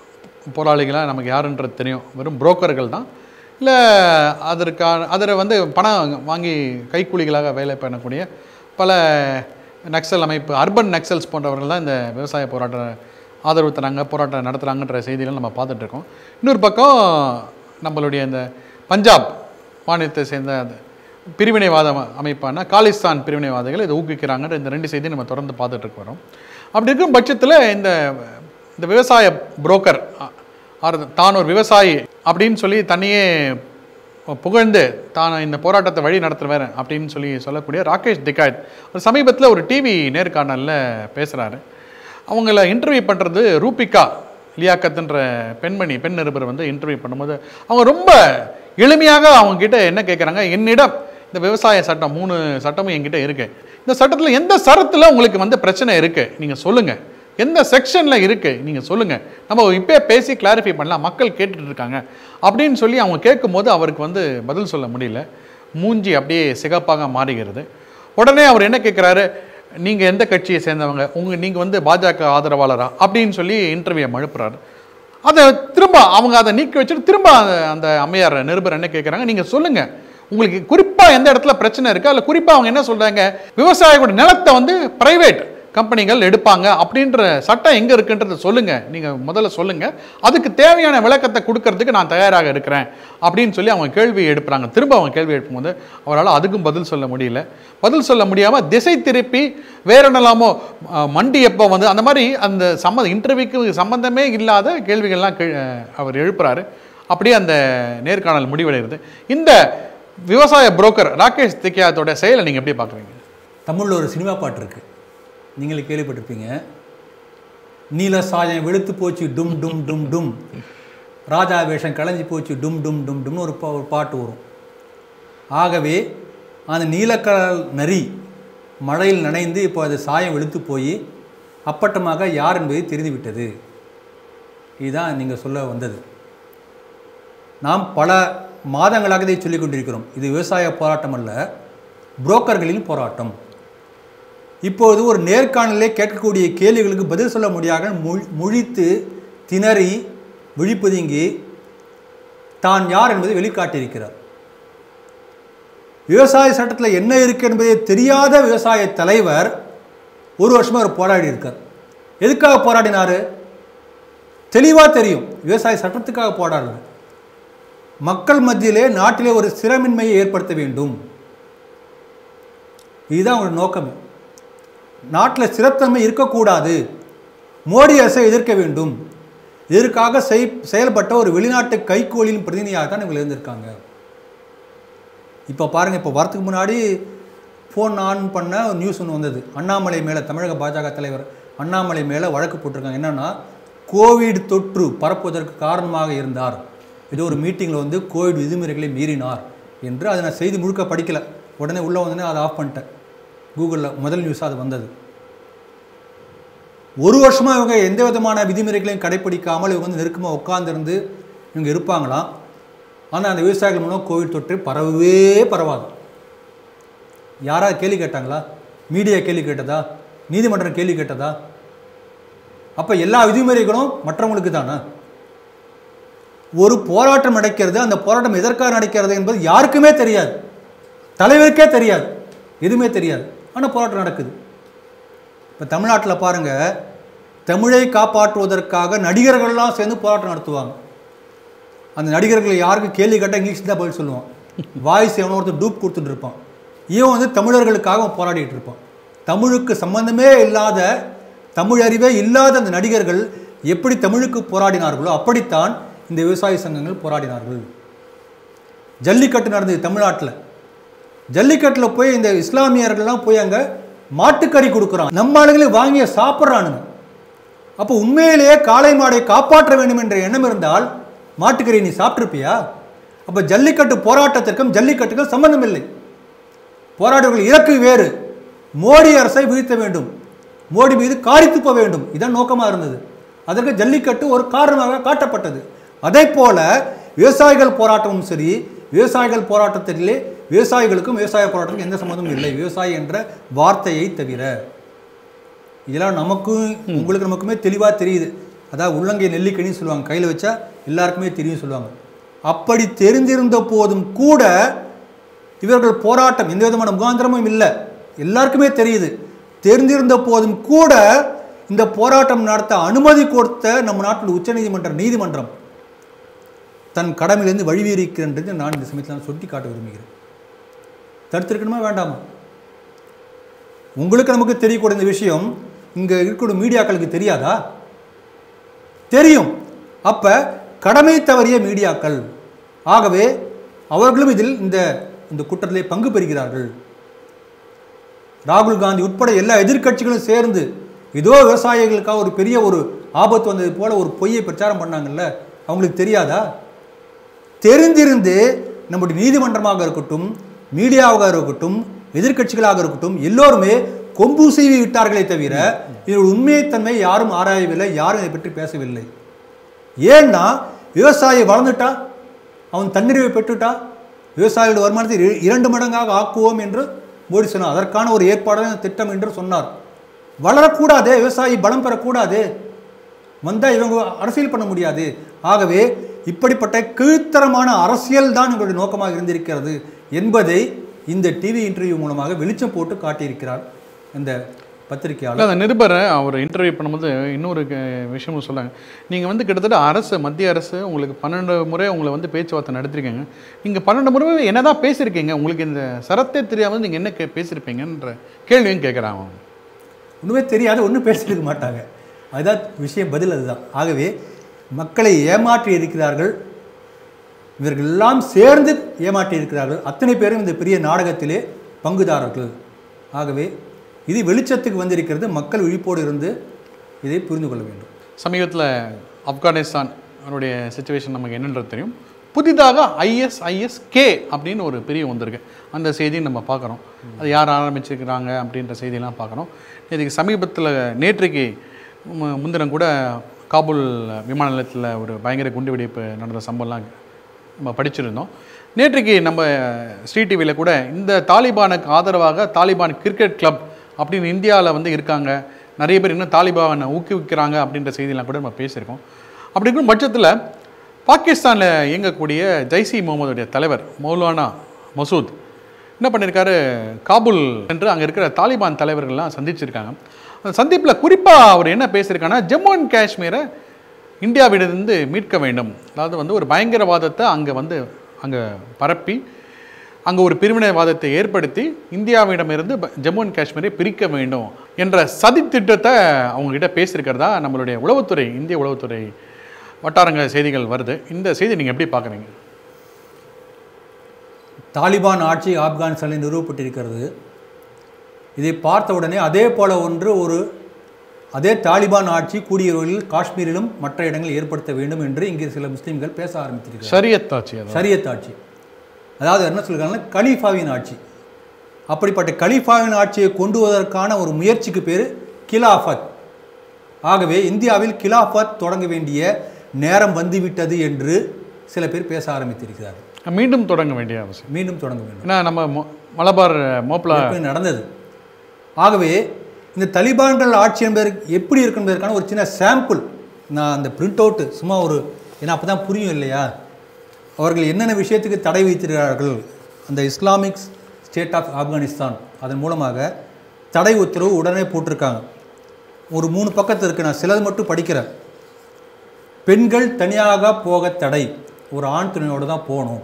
போராளிகளாக நமக்கு யாருன்றது தெரியும் வெறும் புரோக்கர்கள் தான் இல்லை அதற்கான அதில் வந்து பணம் வாங்கி கைக்கூலிகளாக வேலை பண்ணக்கூடிய பல நக்சல் அமைப்பு அர்பன் நக்சல்ஸ் போன்றவர்கள் தான் இந்த விவசாய போராட்டம் ஆதரவு தராங்க போராட்டம் நடத்துகிறாங்கன்ற செய்திகள் நம்ம பார்த்துட்டு இருக்கோம் இன்னொரு பக்கம் நம்மளுடைய இந்த பஞ்சாப் மாநிலத்தை சேர்ந்த அந்த பிரிவினைவாத அம- அமைப்பான காலிஸ்தான் பிரிவினைவாதிகள் இதை ஊக்குவிக்கிறாங்கன்ற இந்த ரெண்டு செய்தியும் நம்ம தொடர்ந்து பார்த்துட்டு இருக்க வரோம் அப்படி இருக்கும் பட்சத்தில் இந்த இந்த விவசாய புரோக்கர் ஆர் தான் ஒரு விவசாயி அப்படின்னு சொல்லி தன்னையே புகழ்ந்து தான் இந்த போராட்டத்தை வழி நடத்துவேன் அப்படின்னு சொல்லி சொல்லக்கூடிய ராகேஷ் திகாயத் ஒரு சமீபத்தில் ஒரு டிவி நேர்காணலில் பேசுகிறாரு அவங்கள இன்டர்வியூ பண்ணுறது ரூபிகா லியாக்கத்துன்ற பெண்மணி பெண் நிருபர் வந்து இன்டர்வியூ பண்ணும்போது அவங்க ரொம்ப எளிமையாக அவங்க கிட்ட என்ன கேட்குறாங்க என்னிடம் இந்த விவசாய சட்டம் மூணு சட்டமும் என்கிட்ட இருக்கு இந்த சட்டத்தில் எந்த சரத்தில் உங்களுக்கு வந்து பிரச்சனை இருக்கு நீங்கள் சொல்லுங்கள் எந்த செக்ஷனில் இருக்கு நீங்கள் சொல்லுங்கள் நம்ம இப்போயே பேசி கிளாரிஃபை பண்ணலாம் மக்கள் கேட்டுட்டு இருக்காங்க அப்படின்னு சொல்லி அவங்க கேட்கும்போது அவருக்கு வந்து பதில் சொல்ல முடியல மூஞ்சி அப்படியே சிகப்பாக மாறுகிறது உடனே அவர் என்ன கேட்குறாரு நீங்கள் எந்த கட்சியை சேர்ந்தவங்க உங்கள் நீங்கள் வந்து பாஜக ஆதரவாளரா அப்படின்னு சொல்லி இன்டர்வியூ அனுப்புறாரு அதை திரும்ப அவங்க அதை நீக்கி வச்சுட்டு திரும்ப அந்த- அந்த அம்மையார் நிருபர் என்ன கேட்குறாங்க நீங்கள் சொல்லுங்கள் உங்களுக்கு குறிப்பாக எந்த இடத்துல பிரச்சனை இருக்கா இல்லை குறிப்பாக அவங்க என்ன சொல்கிறாங்க விவசாயியோட நிலத்தை வந்து பிரைவேட் கம்பெனிகள் எடுப்பாங்க அப்படின்ற சட்டம் எங்கே இருக்குன்றதை சொல்லுங்கள் நீங்கள் முதல்ல சொல்லுங்கள் அதுக்கு தேவையான விளக்கத்தை கொடுக்கறதுக்கு நான் தயாராக இருக்கிறேன் அப்படின்னு சொல்லி அவங்க கேள்வி எழுப்புறாங்க திரும்ப அவங்க கேள்வி எழுப்பும்போது அவரால் அதுக்கும் பதில் சொல்ல முடியல பதில் சொல்ல முடியாமல் திசை திருப்பி வேற என்னலாமோ அஹ், மண்டி எப்போ வந்து அந்த மாதிரி அந்த சம்மந்த இன்டர்வியூக்கு சம்மந்தமே இல்லாத கேள்விகள்லாம் கே- அவர் எழுப்புறாரு அப்படியே அந்த நேர்காணல் முடிவடைகிறது இந்த விவசாய புரோக்கர் ராகேஷ் திக்கியாத்தோட செயலை நீங்கள் எப்படி பார்க்குறீங்க தமிழில் ஒரு சினிமா பாட்டு இருக்கு நீங்களே கேள்விப்பட்டிருப்பீங்க நீல சாயம் வெளுத்து போச்சு டும் டும் டும் டும் ராஜா வேஷம் களைஞ்சி போச்சு டும் டும் டும் டும்னு ஒரு பா- ஒரு பாட்டு வரும் ஆகவே அந்த நீலக்கடல் நரி மழையில் நனைந்து இப்போ அது சாயம் வெளுத்து போய் அப்பட்டமாக யார் என்பது தெரிந்துவிட்டது இதுதான் நீங்கள் சொல்ல வந்தது நாம் பல மாதங்களாக இதை சொல்லிக் கொண்டிருக்கிறோம் இது விவசாய போராட்டம் அல்ல புரோக்கர்களின் போராட்டம் இப்போது ஒரு நேர்காணலே கேட்கக்கூடிய கேள்விகளுக்கு பதில் சொல்ல முடியாத மொழி- முழித்து திணறி விழிப்புதுங்கி தான் யார் என்பதை வெளிக்காட்டியிருக்கிறார் விவசாய சட்டத்தில் என்ன இருக்கு என்பதை தெரியாத விவசாய தலைவர் ஒரு வருஷமா அவர் போராடி இருக்கார் எதுக்காக போராடினாரு தெளிவாக தெரியும் விவசாய சட்டத்துக்காக போராடல மக்கள் மத்தியிலே நாட்டிலே ஒரு சிறமின்மையை ஏற்படுத்த வேண்டும் இதுதான் அவங்களோட நோக்கமே நாட்டில் ஸ்திரத்தன்மை இருக்கக்கூடாது மோடி அரசை எதிர்க்க வேண்டும் இதற்காக செய் செயல்பட்ட ஒரு வெளிநாட்டு கைகோளின் பிரதிநிதியாக தான் இவங்க இருந்திருக்காங்க இப்போ பாருங்கள் இப்போ வரத்துக்கு முன்னாடி ஃபோன் ஆன் பண்ண ஒரு நியூஸ் ஒன்று வந்தது அண்ணாமலை மேலே தமிழக பாஜக தலைவர் அண்ணாமலை மேலே வழக்கு போட்டிருக்காங்க என்னன்னா கோவிட் தொற்று பரப்புவதற்கு காரணமாக இருந்தார் ஏதோ ஒரு மீட்டிங்கில் வந்து கோவிட் விதிமுறைகளை மீறினார் என்று அதை நான் செய்தி முழுக்க படிக்கல உடனே உள்ளே வந்தோடனே அதை ஆஃப் பண்ணிட்டேன் கூகுளில் முதல் நியூஸாக அது வந்தது ஒரு வருஷமா இவங்க எந்த விதமான விதிமுறைகளையும் கடைப்பிடிக்காமல் இவங்க வந்து நெருக்கமாக உட்கார்ந்திருந்து இவங்க இருப்பாங்களாம் ஆனால் அந்த விவசாயிகள் மூலம் கோவிட் தொற்று பரவவே பரவாது யாராவது கேள்வி கேட்டாங்களா மீடியா கேள்வி கேட்டதா நீதிமன்றம் கேள்வி கேட்டதா அப்போ எல்லா விதிமுறைகளும் மற்றவங்களுக்கு தானே ஒரு போராட்டம் நடக்கிறது அந்த போராட்டம் எதற்காக நடக்கிறது என்பது யாருக்குமே தெரியாது தலைவருக்கே தெரியாது எதுவுமே தெரியாது ஆனால் போராட்டம் நடக்குது இப்போ தமிழ்நாட்டில் பாருங்க தமிழை காப்பாற்றுவதற்காக நடிகர்கள்லாம் சேர்ந்து போராட்டம் நடத்துவாங்க அந்த நடிகர்கள் யாருக்கும் கேள்வி கேட்டால் இங்கிலீஷ் தான் பதில் சொல்லுவான் வாய்ஸ் எவனோ ஒருத்தர் டூப் கொடுத்துட்டு இருப்பான் இவன் வந்து தமிழர்களுக்காக அவன் போராடிட்டு இருப்பான் தமிழுக்கு சம்பந்தமே இல்லாத தமிழ் அறிவே இல்லாத அந்த நடிகர்கள் எப்படி தமிழுக்கு போராடினார்களோ அப்படித்தான் இந்த விவசாய சங்கங்கள் போராடினார்கள் ஜல்லிக்கட்டு நடந்தது தமிழ்நாட்டில் ஜல்லிக்கட்டில் போய் இந்த இஸ்லாமியர்கள்லாம் போய் அங்கே மாட்டுக்கறி கொடுக்குறான் நம்ம ஆளுங்களே வாங்கி சாப்பிட்றானுங்க அப்போ உண்மையிலேயே காளை மாடை காப்பாற்ற வேண்டும் என்ற எண்ணம் இருந்தால் மாட்டுக்கறி நீ சாப்பிட்ருப்பியா அப்போ ஜல்லிக்கட்டு போராட்டத்திற்கும் ஜல்லிக்கட்டுக்கும் சம்பந்தம் இல்லை போராட்டங்கள் இலக்கு வேறு மோடி அரசை வீழ்த்த வேண்டும் மோடி மீது காரி துப்ப வேண்டும் இதான் நோக்கமாக இருந்தது அதற்கு ஜல்லிக்கட்டு ஒரு காரணமாக காட்டப்பட்டது அதே போல விவசாயிகள் போராட்டமும் சரி விவசாயிகள் போராட்டத்திலே விவசாயிகளுக்கும் விவசாய போராட்டத்துக்கும் எந்த சம்மந்தமும் இல்லை விவசாயி என்ற வார்த்தையை தவிர இதெல்லாம் நமக்கும் உங்களுக்கு நமக்குமே தெளிவாக தெரியுது அதாவது உள்ளங்கை நெல்லிக்கனின்னு சொல்லுவாங்க கையில் வச்சா எல்லாருக்குமே தெரியும் சொல்லுவாங்க அப்படி தெரிந்திருந்த போதும் கூட இவர்கள் போராட்டம் எந்த விதமான முகாந்திரமும் இல்லை எல்லாருக்குமே தெரியுது தெரிந்திருந்த போதும் கூட இந்த போராட்டம் நடத்த அனுமதி கொடுத்த நம்ம நாட்டில் உச்சநீதிமன்றம் நீதிமன்றம் தன் கடமையிலிருந்து வழிவீரிக்கின்றது நான் இந்த சமயத்தில் நான் சுட்டி காட்ட விரும்புகிறேன் தடுத்திருக்கணுமா வேண்டாமா உங்களுக்கு நமக்கு தெரியக்கூடிய இந்த விஷயம் இங்கே இருக்கக்கூடிய மீடியாக்களுக்கு தெரியாதா தெரியும் அப்ப கடமை தவறிய மீடியாக்கள் ஆகவே அவர்களும் இதில் இந்த இந்த குற்றத்திலே பங்கு பெறுகிறார்கள் ராகுல் காந்தி உட்பட எல்லா எதிர்க்கட்சிகளும் சேர்ந்து ஏதோ விவசாயிகளுக்காக ஒரு பெரிய ஒரு ஆபத்து வந்தது போல ஒரு பொய்யை பிரச்சாரம் பண்ணாங்கல்ல அவங்களுக்கு தெரியாதா தெரிந்திருந்து நம்முடைய நீதிமன்றமாக இருக்கட்டும் மீடியாவாக இருக்கட்டும் எதிர்க்கட்சிகளாக இருக்கட்டும் எல்லோருமே கொம்பு செய்வி விட்டார்களே தவிர இதோட உண்மைத்தன்மை யாரும் ஆராயவில்லை யாரும் இதை பற்றி பேசவில்லை ஏன்னா விவசாயி வளர்ந்துட்டா அவன் தன்னிறைவை பெற்றுட்டா விவசாயியோட வருமானத்தை இர- இரண்டு மடங்காக ஆக்குவோம் என்று மோடி சொன்னார் அதற்கான ஒரு ஏற்பாடான திட்டம் என்று சொன்னார் வளரக்கூடாதே விவசாயி பலம் பெறக்கூடாது வந்தால் இவங்க அரசியல் பண்ண முடியாது ஆகவே இப்படிப்பட்ட கீழ்த்தரமான அரசியல் தான் இவங்களுடைய நோக்கமாக இருந்திருக்கிறது என்பதை இந்த டிவி இன்டர்வியூ மூலமாக வெளிச்சம் போட்டு காட்டியிருக்கிறார் இந்த பத்திரிகையாளர் இல்லை அந்த நிருபரை அவர் இன்டர்வியூ பண்ணும்போது இன்னொரு க- விஷயமும் சொன்னாங்க நீங்கள் வந்து கிட்டத்தட்ட அரசு மத்திய அரசு உங்களுக்கு பன்னெண்டு முறை உங்களை வந்து பேச்சுவார்த்தை நடத்திருக்கீங்க நீங்கள் பன்னெண்டு முறை என்னதான் பேசியிருக்கீங்க உங்களுக்கு இந்த சரத்தே தெரியாமல் நீங்கள் என்ன கே பேசியிருப்பீங்கன்ற கேள்வியும் கேட்குறாங்க அவங்க ஒன்றுமே தெரியாது ஒன்றும் பேசியிருக்க மாட்டாங்க அதுதான் விஷயம் பதில் அதுதான் ஆகவே மக்களை ஏமாற்றி இருக்கிறார்கள் இவர்கள் எல்லாம் சேர்ந்து ஏமாற்றி இருக்கிறார்கள் அத்தனை பேரும் இந்த பெரிய நாடகத்திலே பங்குதாரர்கள் ஆகவே இது வெளிச்சத்துக்கு வந்திருக்கிறது மக்கள் விழிப்போடு இருந்து இதை புரிந்து கொள்ள வேண்டும் சமீபத்தில் ஆப்கானிஸ்தான் அவருடைய சுச்சுவேஷன் நமக்கு என்னன்றது தெரியும் புதிதாக ஐஎஸ்ஐஎஸ் கே அப்படின்னு ஒரு பிரிவு வந்திருக்கு அந்த செய்தியை நம்ம பார்க்குறோம் அது யார் ஆரம்பிச்சிருக்கிறாங்க அப்படின்ற செய்தியெல்லாம் பார்க்குறோம் இதுக்கு சமீபத்தில் நேற்றைக்கு மு- முன்தினம் கூட காபூல் விமான நிலையத்தில் ஒரு பயங்கர குண்டுவெடிப்பு நடந்த சம்பவம்லாம் நம்ம படிச்சிருந்தோம் நேற்றைக்கு நம்ம ஸ்ரீ டிவியில் கூட இந்த தாலிபானுக்கு ஆதரவாக தாலிபான் கிரிக்கெட் கிளப் அப்படின்னு இந்தியாவில் வந்து இருக்காங்க நிறைய பேர் இன்னும் தாலிபானை ஊக்குவிக்கிறாங்க அப்படின்ற செய்தியெல்லாம் கூட நம்ம பேசியிருக்கோம் அப்படி இருக்கும் பட்சத்தில் பாகிஸ்தானில் இயங்கக்கூடிய ஜைசி முகமதுடைய தலைவர் மௌலானா மசூத் என்ன பண்ணியிருக்காரு காபூல் என்று அங்கே இருக்கிற தாலிபான் தலைவர்கள்லாம் சந்திச்சிருக்காங்க அந்த சந்திப்பில் குறிப்பாக அவர் என்ன பேசியிருக்காங்கன்னா ஜம்மு அண்ட் காஷ்மீரை இந்தியாவிலிருந்து மீட்க வேண்டும் அதாவது வந்து ஒரு பயங்கரவாதத்தை அங்கே வந்து அங்கே பரப்பி அங்கே ஒரு பிரிவினைவாதத்தை ஏற்படுத்தி இந்தியாவிடமிருந்து ப- ஜம்மு அண்ட் காஷ்மீரை பிரிக்க வேண்டும் என்ற சதி திட்டத்தை அவங்ககிட்ட பேசியிருக்கிறதா நம்மளுடைய உளவுத்துறை இந்திய உளவுத்துறை வட்டாரங்க செய்திகள் வருது இந்த செய்தி நீங்கள் எப்படி பார்க்குறீங்க தாலிபான் ஆட்சி ஆப்கானிஸ்தானில் நிறுவப்பட்டிருக்கிறது இதை பார்த்த உடனே அதே போல ஒன்று ஒரு அதே தாலிபான் ஆட்சி கூடிய விரைவில் காஷ்மீரிலும் மற்ற இடங்கள் ஏற்படுத்த வேண்டும் என்று இங்கே சில முஸ்லீம்கள் பேச ஆரம்பித்திருக்கிறார் சரியத்தாச்சு அது சரியத் ஆட்சி அதாவது என்ன சொல்கிறாங்கன்னா கலீஃபாவின் ஆட்சி அப்படிப்பட்ட கலீஃபாவின் ஆட்சியை கொண்டு வருவதற்கான ஒரு முயற்சிக்கு பேர் கிலாஃபத் ஆகவே இந்தியாவில் கிலாஃபத் தொடங்க வேண்டிய நேரம் வந்துவிட்டது என்று சில பேர் பேச ஆரம்பித்திருக்கிறார்கள் மீண்டும் தொடங்க வேண்டிய அவசியம் மீண்டும் தொடங்க வேண்டும் ஏன்னா நம்ம மொ- மலபார் மோப்பில் ஏற்கனவே நடந்தது ஆகவே இந்த தலிபான்கள் ஆட்சி என்பதற்கு எப்படி இருக்கு என்பதற்கான ஒரு சின்ன சாம்பிள் நான் அந்த பிரிண்ட் அவுட்டு சும்மா ஒரு ஏன்னா அப்போ தான் புரியும் இல்லையா அவர்கள் என்னென்ன விஷயத்துக்கு தடை வைத்திருக்கிறார்கள் அந்த இஸ்லாமிக் ஸ்டேட் ஆஃப் ஆப்கானிஸ்தான் அதன் மூலமாக தடை உத்தரவு உடனே போட்டிருக்காங்க ஒரு மூணு பக்கத்து இருக்கு நான் சிலது மட்டும் படிக்கிறேன் பெண்கள் தனியாக போக தடை ஒரு ஆண் துணையோடு தான் போகணும்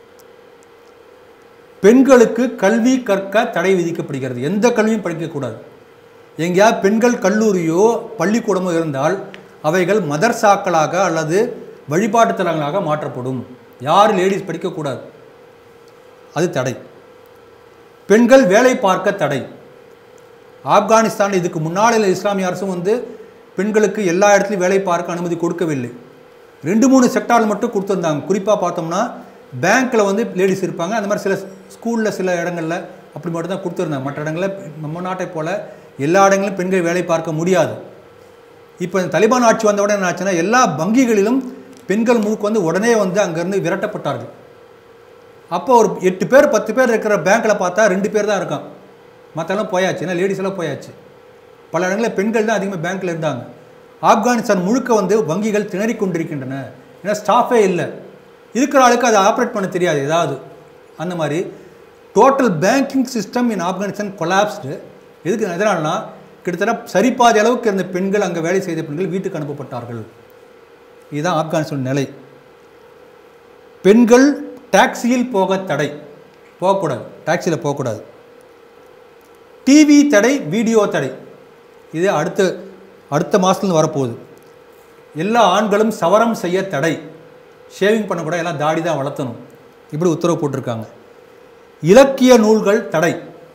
பெண்களுக்கு கல்வி கற்க தடை விதிக்கப்படுகிறது எந்த கல்வியும் படிக்கக்கூடாது எங்கேயா பெண்கள் கல்லூரியோ பள்ளிக்கூடமோ இருந்தால் அவைகள் மதர்சாக்களாக அல்லது வழிபாட்டுத் தலங்களாக மாற்றப்படும் யார் லேடிஸ் படிக்கக்கூடாது அது தடை பெண்கள் வேலை பார்க்க தடை ஆப்கானிஸ்தான் இதுக்கு முன்னாள் இஸ்லாமிய அரசும் வந்து பெண்களுக்கு எல்லா இடத்துலையும் வேலை பார்க்க அனுமதி கொடுக்கவில்லை ரெண்டு மூணு செக்டார் மட்டும் கொடுத்துருந்தாங்க குறிப்பாக பார்த்தோம்னா பேங்க்கில் வந்து லேடிஸ் இருப்பாங்க அந்த மாதிரி சில ஸ்கூலில் சில இடங்களில் அப்படி மட்டும் தான் கொடுத்துருந்தாங்க மற்ற இடங்களில் நம்ம நாட்டை போல் எல்லா இடங்களிலும் பெண்கள் வேலை பார்க்க முடியாது இப்போ இந்த தலிபான் ஆட்சி வந்த உடனே என்ன ஆச்சுன்னா எல்லா வங்கிகளிலும் பெண்கள் மூக்கு வந்து உடனே வந்து அங்கேருந்து விரட்டப்பட்டார்கள் அப்போ ஒரு எட்டு பேர் பத்து பேர் இருக்கிற பேங்க்கில் பார்த்தா ரெண்டு பேர் தான் இருக்கான் மற்றெல்லாம் போயாச்சு ஏன்னா லேடிஸ் எல்லாம் போயாச்சு பல இடங்களில் பெண்கள் தான் அதிகமாக பேங்க்கில் இருந்தாங்க ஆப்கானிஸ்தான் முழுக்க வந்து வங்கிகள் திணறிக் கொண்டிருக்கின்றன ஏன்னா ஸ்டாஃபே இல்லை இருக்கிற ஆளுக்கு அதை ஆப்ரேட் பண்ண தெரியாது ஏதாவது அந்த மாதிரி total banking system in Afghanistan collapsed எதுக்கு எதனாலனா கிட்டத்தட்ட சரிபாதி அளவுக்கு இருந்த பெண்கள் அங்கே வேலை செய்த பெண்கள் வீட்டுக்கு அனுப்பப்பட்டார்கள் இதுதான் ஆப்கானிஸ்தான் நிலை பெண்கள் டாக்ஸியில் போக தடை போகக்கூடாது டாக்ஸியில் போகக்கூடாது டிவி தடை வீடியோ தடை இது அடுத்த அடுத்த மாதத்துலேருந்து வரப்போகுது எல்லா ஆண்களும் சவரம் செய்ய தடை ஷேவிங் பண்ணக்கூடாது எல்லாம் தாடி தான் வளர்த்தணும் இப்படி உத்தரவு போட்டிருக்காங்க இலக்கிய நூல்கள் தடை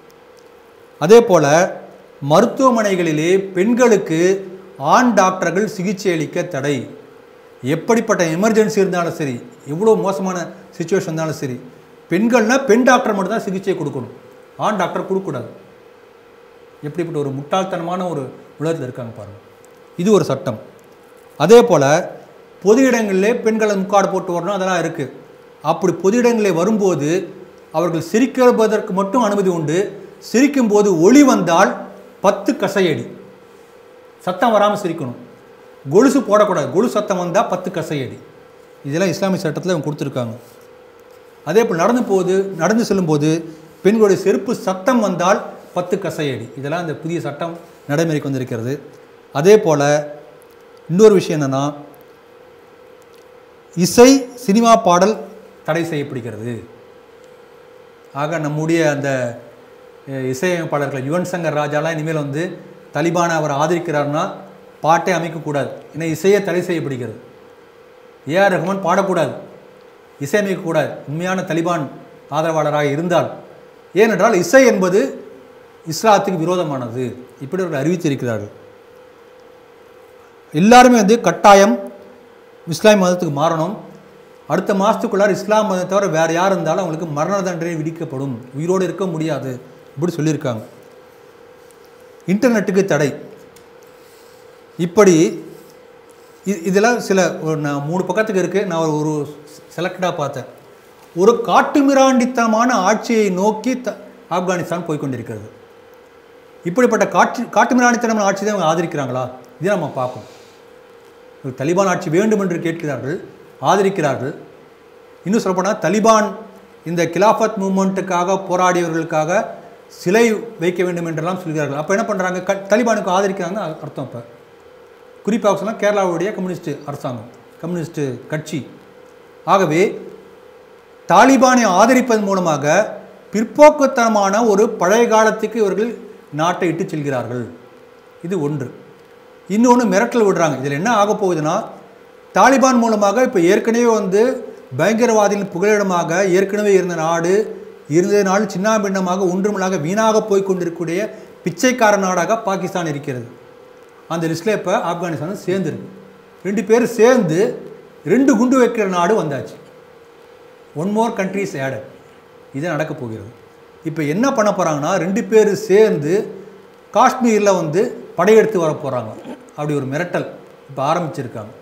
அதே போல் மருத்துவமனைகளிலே பெண்களுக்கு ஆண் டாக்டர்கள் சிகிச்சை அளிக்க தடை எப்படிப்பட்ட எமர்ஜென்சி இருந்தாலும் சரி எவ்வளோ மோசமான சுச்சுவேஷன் இருந்தாலும் சரி பெண்கள்னா பெண் டாக்டர் மட்டும் தான் சிகிச்சை கொடுக்கணும் ஆண் டாக்டர் கொடுக்கக்கூடாது எப்படிப்பட்ட ஒரு முட்டாள்தனமான ஒரு உலகத்தில் இருக்காங்க பாருங்கள் இது ஒரு சட்டம் அதே போல் பொது இடங்களிலே பெண்களை முக்காடு போட்டு வரணும் அதெல்லாம் இருக்குது அப்படி பொது இடங்களிலே வரும்போது அவர்கள் சிரிக்கிறதற்கு மட்டும் அனுமதி உண்டு சிரிக்கும்போது ஒளி வந்தால் பத்து கசையடி சத்தம் வராமல் சிரிக்கணும் கொலுசு போடக்கூடாது கொலுசு சத்தம் வந்தால் பத்து கசையடி இதெல்லாம் இஸ்லாமிய சட்டத்தில் அவங்க கொடுத்துருக்காங்க அதே போல் நடந்து போகுது நடந்து செல்லும்போது பெண்களுடைய செருப்பு சத்தம் வந்தால் பத்து கசையடி இதெல்லாம் இந்த புதிய சட்டம் நடைமுறைக்கு வந்திருக்கிறது அதே போல் இன்னொரு விஷயம் என்னென்னா இசை சினிமா பாடல் தடை செய்யப்படுகிறது ஆக நம்முடைய அந்த அஹ், இசையமைப்பாளர்கள் யுவன் சங்கர் ராஜாலாம் இனிமேல் வந்து தலிபானை அவர் ஆதரிக்கிறார்னா பாட்டை அமைக்கக்கூடாது ஏன்னா இசையே தடை செய்யப்படுகிறது ஏஆர் ரஹ்மான் பாடக்கூடாது இசையமைக்கக்கூடாது உண்மையான தலிபான் ஆதரவாளராக இருந்தால் ஏனென்றால் இசை என்பது இஸ்லாத்துக்கு விரோதமானது இப்படி அவர்கள் அறிவித்திருக்கிறார்கள் எல்லாருமே வந்து கட்டாயம் இஸ்லாமிய மதத்துக்கு மாறணும் அடுத்த மாதத்துக்குள்ளார இஸ்லாம் மதத்தை தவிர வேறு யார் இருந்தாலும் அவங்களுக்கு மரண தண்டனை விதிக்கப்படும் உயிரோடு இருக்க முடியாது இப்படி சொல்லியிருக்காங்க இன்டர்நெட்டுக்கு தடை இப்படி இ- இதெல்லாம் சில ஒரு நான் மூணு பக்கத்துக்கு இருக்குது நான் ஒரு ஒரு செலக்டடாக பார்த்தேன் ஒரு காட்டுமிராண்டித்தனமான ஆட்சியை நோக்கி த ஆப்கானிஸ்தான் போய் கொண்டிருக்கிறது இப்படிப்பட்ட காட்சி காட்டுமிராண்டித்தனமான ஆட்சி தான் அவங்க ஆதரிக்கிறாங்களா இதை நம்ம பார்க்கணும் ஒரு தலிபான் ஆட்சி வேண்டும் என்று கேட்கிறார்கள் ஆதரிக்கிறார்கள் இன்னும் சொல்லப்போனால் தலிபான் இந்த கிலாஃபத் மூமெண்ட்டுக்காக போராடியவர்களுக்காக சிலை வைக்க வேண்டும் என்றெல்லாம் சொல்கிறார்கள் அப்போ என்ன பண்ணுறாங்க க தலிபானுக்கு ஆதரிக்கிறாங்க அ- அர்த்தம் இப்போ குறிப்பாக சொன்னால் கேரளாவுடைய கம்யூனிஸ்ட் அரசாங்கம் கம்யூனிஸ்ட் கட்சி ஆகவே தாலிபானை ஆதரிப்பதன் மூலமாக பிற்போக்குத்தனமான ஒரு பழைய காலத்துக்கு இவர்கள் நாட்டை இட்டுச் செல்கிறார்கள் இது ஒன்று இன்னொன்று மிரட்டல் விடுறாங்க இதில் என்ன ஆக போகுதுன்னா தாலிபான் மூலமாக இப்போ ஏற்கனவே வந்து பயங்கரவாதிகளின் புகலிடமாக ஏற்கனவே இருந்த நாடு இருந்த நாடு சின்னாபின்னமாக ஒன்றுமில்லாக வீணாக போய் கொண்டிருக்கக்கூடிய பிச்சைக்கார நாடாக பாகிஸ்தான் இருக்கிறது அந்த லிஸ்ட்டில் இப்போ ஆப்கானிஸ்தானும் சேர்ந்துருக்கு ரெண்டு பேரும் சேர்ந்து ரெண்டு குண்டு வைக்கிற நாடு வந்தாச்சு ஒன் மோர் கண்ட்ரிஸ் ஆடட் இது நடக்க போகிறது இப்போ என்ன பண்ண போகிறாங்கன்னா ரெண்டு பேர் சேர்ந்து காஷ்மீரில் வந்து படையெடுத்து வர போகிறாங்க அப்படி ஒரு மிரட்டல் இப்போ ஆரம்பிச்சிருக்காங்க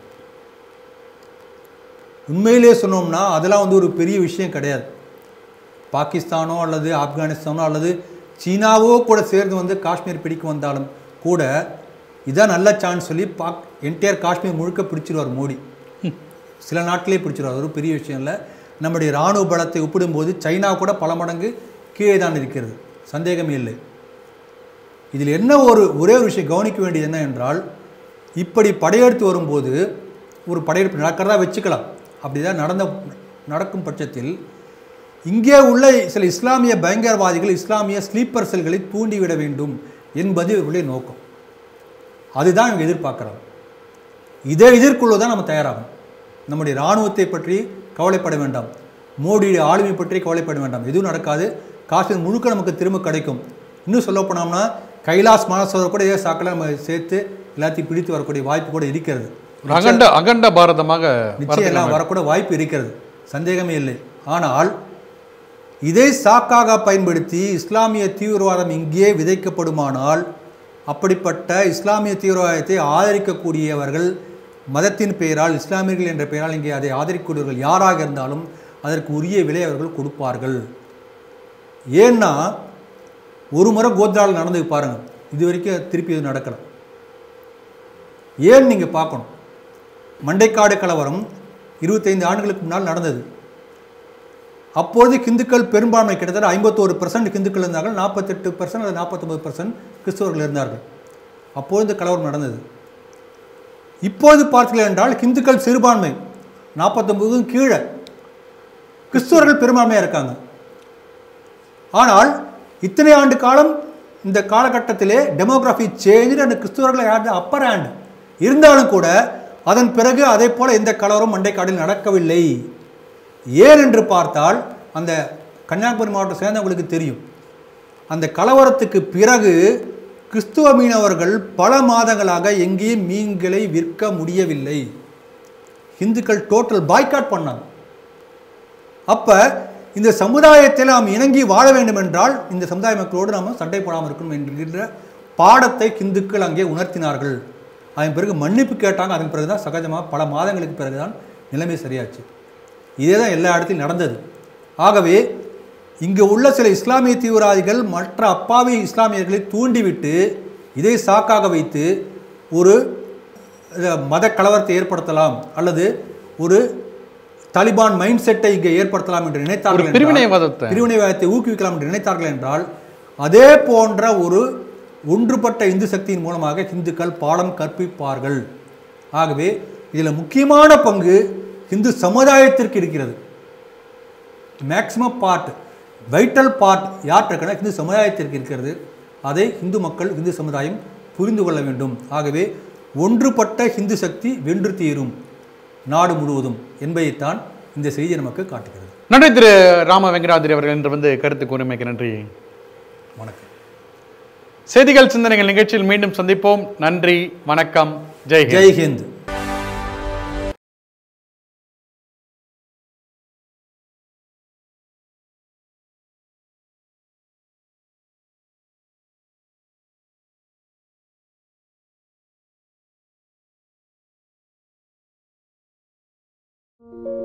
உண்மையிலே சொன்னோம்னா அதெல்லாம் வந்து ஒரு பெரிய விஷயம் கிடையாது பாகிஸ்தானோ அல்லது ஆப்கானிஸ்தானோ அல்லது சீனாவோ கூட சேர்ந்து வந்து காஷ்மீர் பிடிக்க வந்தாலும் கூட இதான் நல்ல சான்ஸ் சொல்லி பாக் என்டையர் காஷ்மீர் முழுக்க பிடிச்சிருவார் மோடி சில நாட்டிலே பிடிச்சிருவார் ஒரு பெரிய விஷயம் இல்லை நம்முடைய இராணுவ பலத்தை ஒப்பிடும்போது சைனா கூட பல மடங்கு கீழே தான் இருக்கிறது சந்தேகமே இல்லை இதில் என்ன ஒரு ஒரே ஒரு விஷயம் கவனிக்க வேண்டியது என்ன என்றால் இப்படி படையெடுத்து வரும்போது ஒரு படையெடுப்பு நடக்கிறதா வச்சுக்கலாம் அப்படிதான் நடந்த நடக்கும் பட்சத்தில் இங்கே உள்ள சில இஸ்லாமிய பயங்கரவாதிகள் இஸ்லாமிய ஸ்லீப்பர் செல்களை தூண்டிவிட வேண்டும் என்பது இவர்களுடைய நோக்கம் அதுதான் இவங்க எதிர்பார்க்குறாங்க இதை எதிர்கொள்வதான் நம்ம தயாராகும் நம்முடைய இராணுவத்தை பற்றி கவலைப்பட வேண்டாம் மோடியுடைய ஆளுமை பற்றி கவலைப்பட வேண்டாம் எதுவும் நடக்காது காஷ்மீர் முழுக்க நமக்கு திரும்ப கிடைக்கும் இன்னும் சொல்ல போனோம்னா கைலாஸ் மானசோதர் கூட இதே சாக்கில் நம்ம சேர்த்து எல்லாத்தையும் பிடித்து வரக்கூடிய வாய்ப்பு கூட இருக்கிறது ஒரு அகண்ட அகண்ட பாரதமாக நிச்சயம் எல்லாம் வரக்கூட வாய்ப்பு இருக்கிறது சந்தேகமே இல்லை ஆனால் இதை சாக்காக பயன்படுத்தி இஸ்லாமிய தீவிரவாதம் இங்கே விதைக்கப்படுமானால் அப்படிப்பட்ட இஸ்லாமிய தீவிரவாதத்தை ஆதரிக்கக்கூடியவர்கள் மதத்தின் பெயரால் இஸ்லாமியர்கள் என்ற பெயரால் இங்கே அதை ஆதரிக்கக்கூடியவர்கள் யாராக இருந்தாலும் அதற்கு உரிய விலை அவர்கள் கொடுப்பார்கள் ஏன்னா ஒரு முறை கோத்ராவில் நடந்து பாருங்க இது வரைக்கும் திருப்பி இது நடக்கலை ஏன் நீங்கள் பார்க்கணும் மண்டைக்காடு கலவரம் இருபத்தைந்து ஆண்டுகளுக்கு முன்னால் நடந்தது அப்பொழுது இந்துக்கள் பெரும்பான்மை கிட்டத்தட்ட ஐம்பத்தோரு பர்சன்ட் இந்துக்கள் இருந்தார்கள் நாற்பத்தெட்டு பர்சன்ட் அல்லது நாற்பத்தொம்பது பர்சன்ட் கிறிஸ்தவர்கள் இருந்தார்கள் அப்பொழுது இந்த கலவரம் நடந்தது இப்போது பார்த்தீர்கள் என்றால் இந்துக்கள் சிறுபான்மை நாற்பத்தொம்பதுக்கும் கீழே கிறிஸ்தவர்கள் பெரும்பான்மையாக இருக்காங்க ஆனால் இத்தனை ஆண்டு காலம் இந்த காலகட்டத்திலே டெமோகிராஃபி சேஞ்ச் அந்த கிறிஸ்தவர்களை யார் அப்பர் ஹேண்ட் இருந்தாலும் கூட அதன் பிறகு அதே போல எந்த கலவரம் மண்டைக்காடில் நடக்கவில்லை ஏன் என்று பார்த்தால் அந்த கன்னியாகுமரி மாவட்டம் சேர்ந்தவங்களுக்கு தெரியும் அந்த கலவரத்துக்கு பிறகு கிறிஸ்துவ மீனவர்கள் பல மாதங்களாக எங்கேயும் மீன்களை விற்க முடியவில்லை இந்துக்கள் டோட்டல் பாய்காட் பண்ணாங்க அப்ப இந்த சமுதாயத்தில் நாம் இணங்கி வாழ வேண்டும் என்றால் இந்த சமுதாய மக்களோடு நாம் சண்டை போடாமல் இருக்கணும் என்கின்ற பாடத்தை இந்துக்கள் அங்கே உணர்த்தினார்கள் அதன் பிறகு மன்னிப்பு கேட்டாங்க அதன் பிறகு தான் சகஜமாக பல மாதங்களுக்கு பிறகுதான் நிலைமை சரியாச்சு இதே தான் எல்லா இடத்திலும் நடந்தது ஆகவே இங்கே உள்ள சில இஸ்லாமிய தீவிரவாதிகள் மற்ற அப்பாவி இஸ்லாமியர்களை தூண்டிவிட்டு இதை சாக்காக வைத்து ஒரு அஹ், மத கலவரத்தை ஏற்படுத்தலாம் அல்லது ஒரு தாலிபான் மைண்ட் செட்டை இங்கே ஏற்படுத்தலாம் என்று நினைத்தார்கள் என்றால், பிரிவினைவாதத்தை. பிரிவினைவாதத்தை ஊக்குவிக்கலாம் என்று நினைத்தார்கள் என்றால் அதே போன்ற ஒரு ஒன்றுபட்ட இந்து சக்தியின் மூலமாக இந்துக்கள் பாடம் கற்பிப்பார்கள் ஆகவே இதில் முக்கியமான பங்கு இந்து சமுதாயத்திற்கு இருக்கிறது மேக்சிமம் பார்ட் வைட்டல் பார்ட் யார்கிட்ட இருக்குன்னா இந்து சமுதாயத்திற்கு இருக்கிறது அதை இந்து மக்கள் இந்து சமுதாயம் புரிந்து கொள்ள வேண்டும் ஆகவே ஒன்றுபட்ட இந்து சக்தி வென்று தீரும் நாடு முழுவதும் என்பதைத்தான் இந்த செய்தி நமக்கு காட்டுகிறது நன்றி திரு ராம வெங்கடாதிரி அவர்கள் என்று வந்து கருத்து கூறிமைக்கு நன்றி வணக்கம் செய்திகள் சிந்தனைகள் நிகழ்ச்சியில் மீண்டும் சந்திப்போம் நன்றி வணக்கம் ஜெய் ஹிந்த். Jai Hind thank you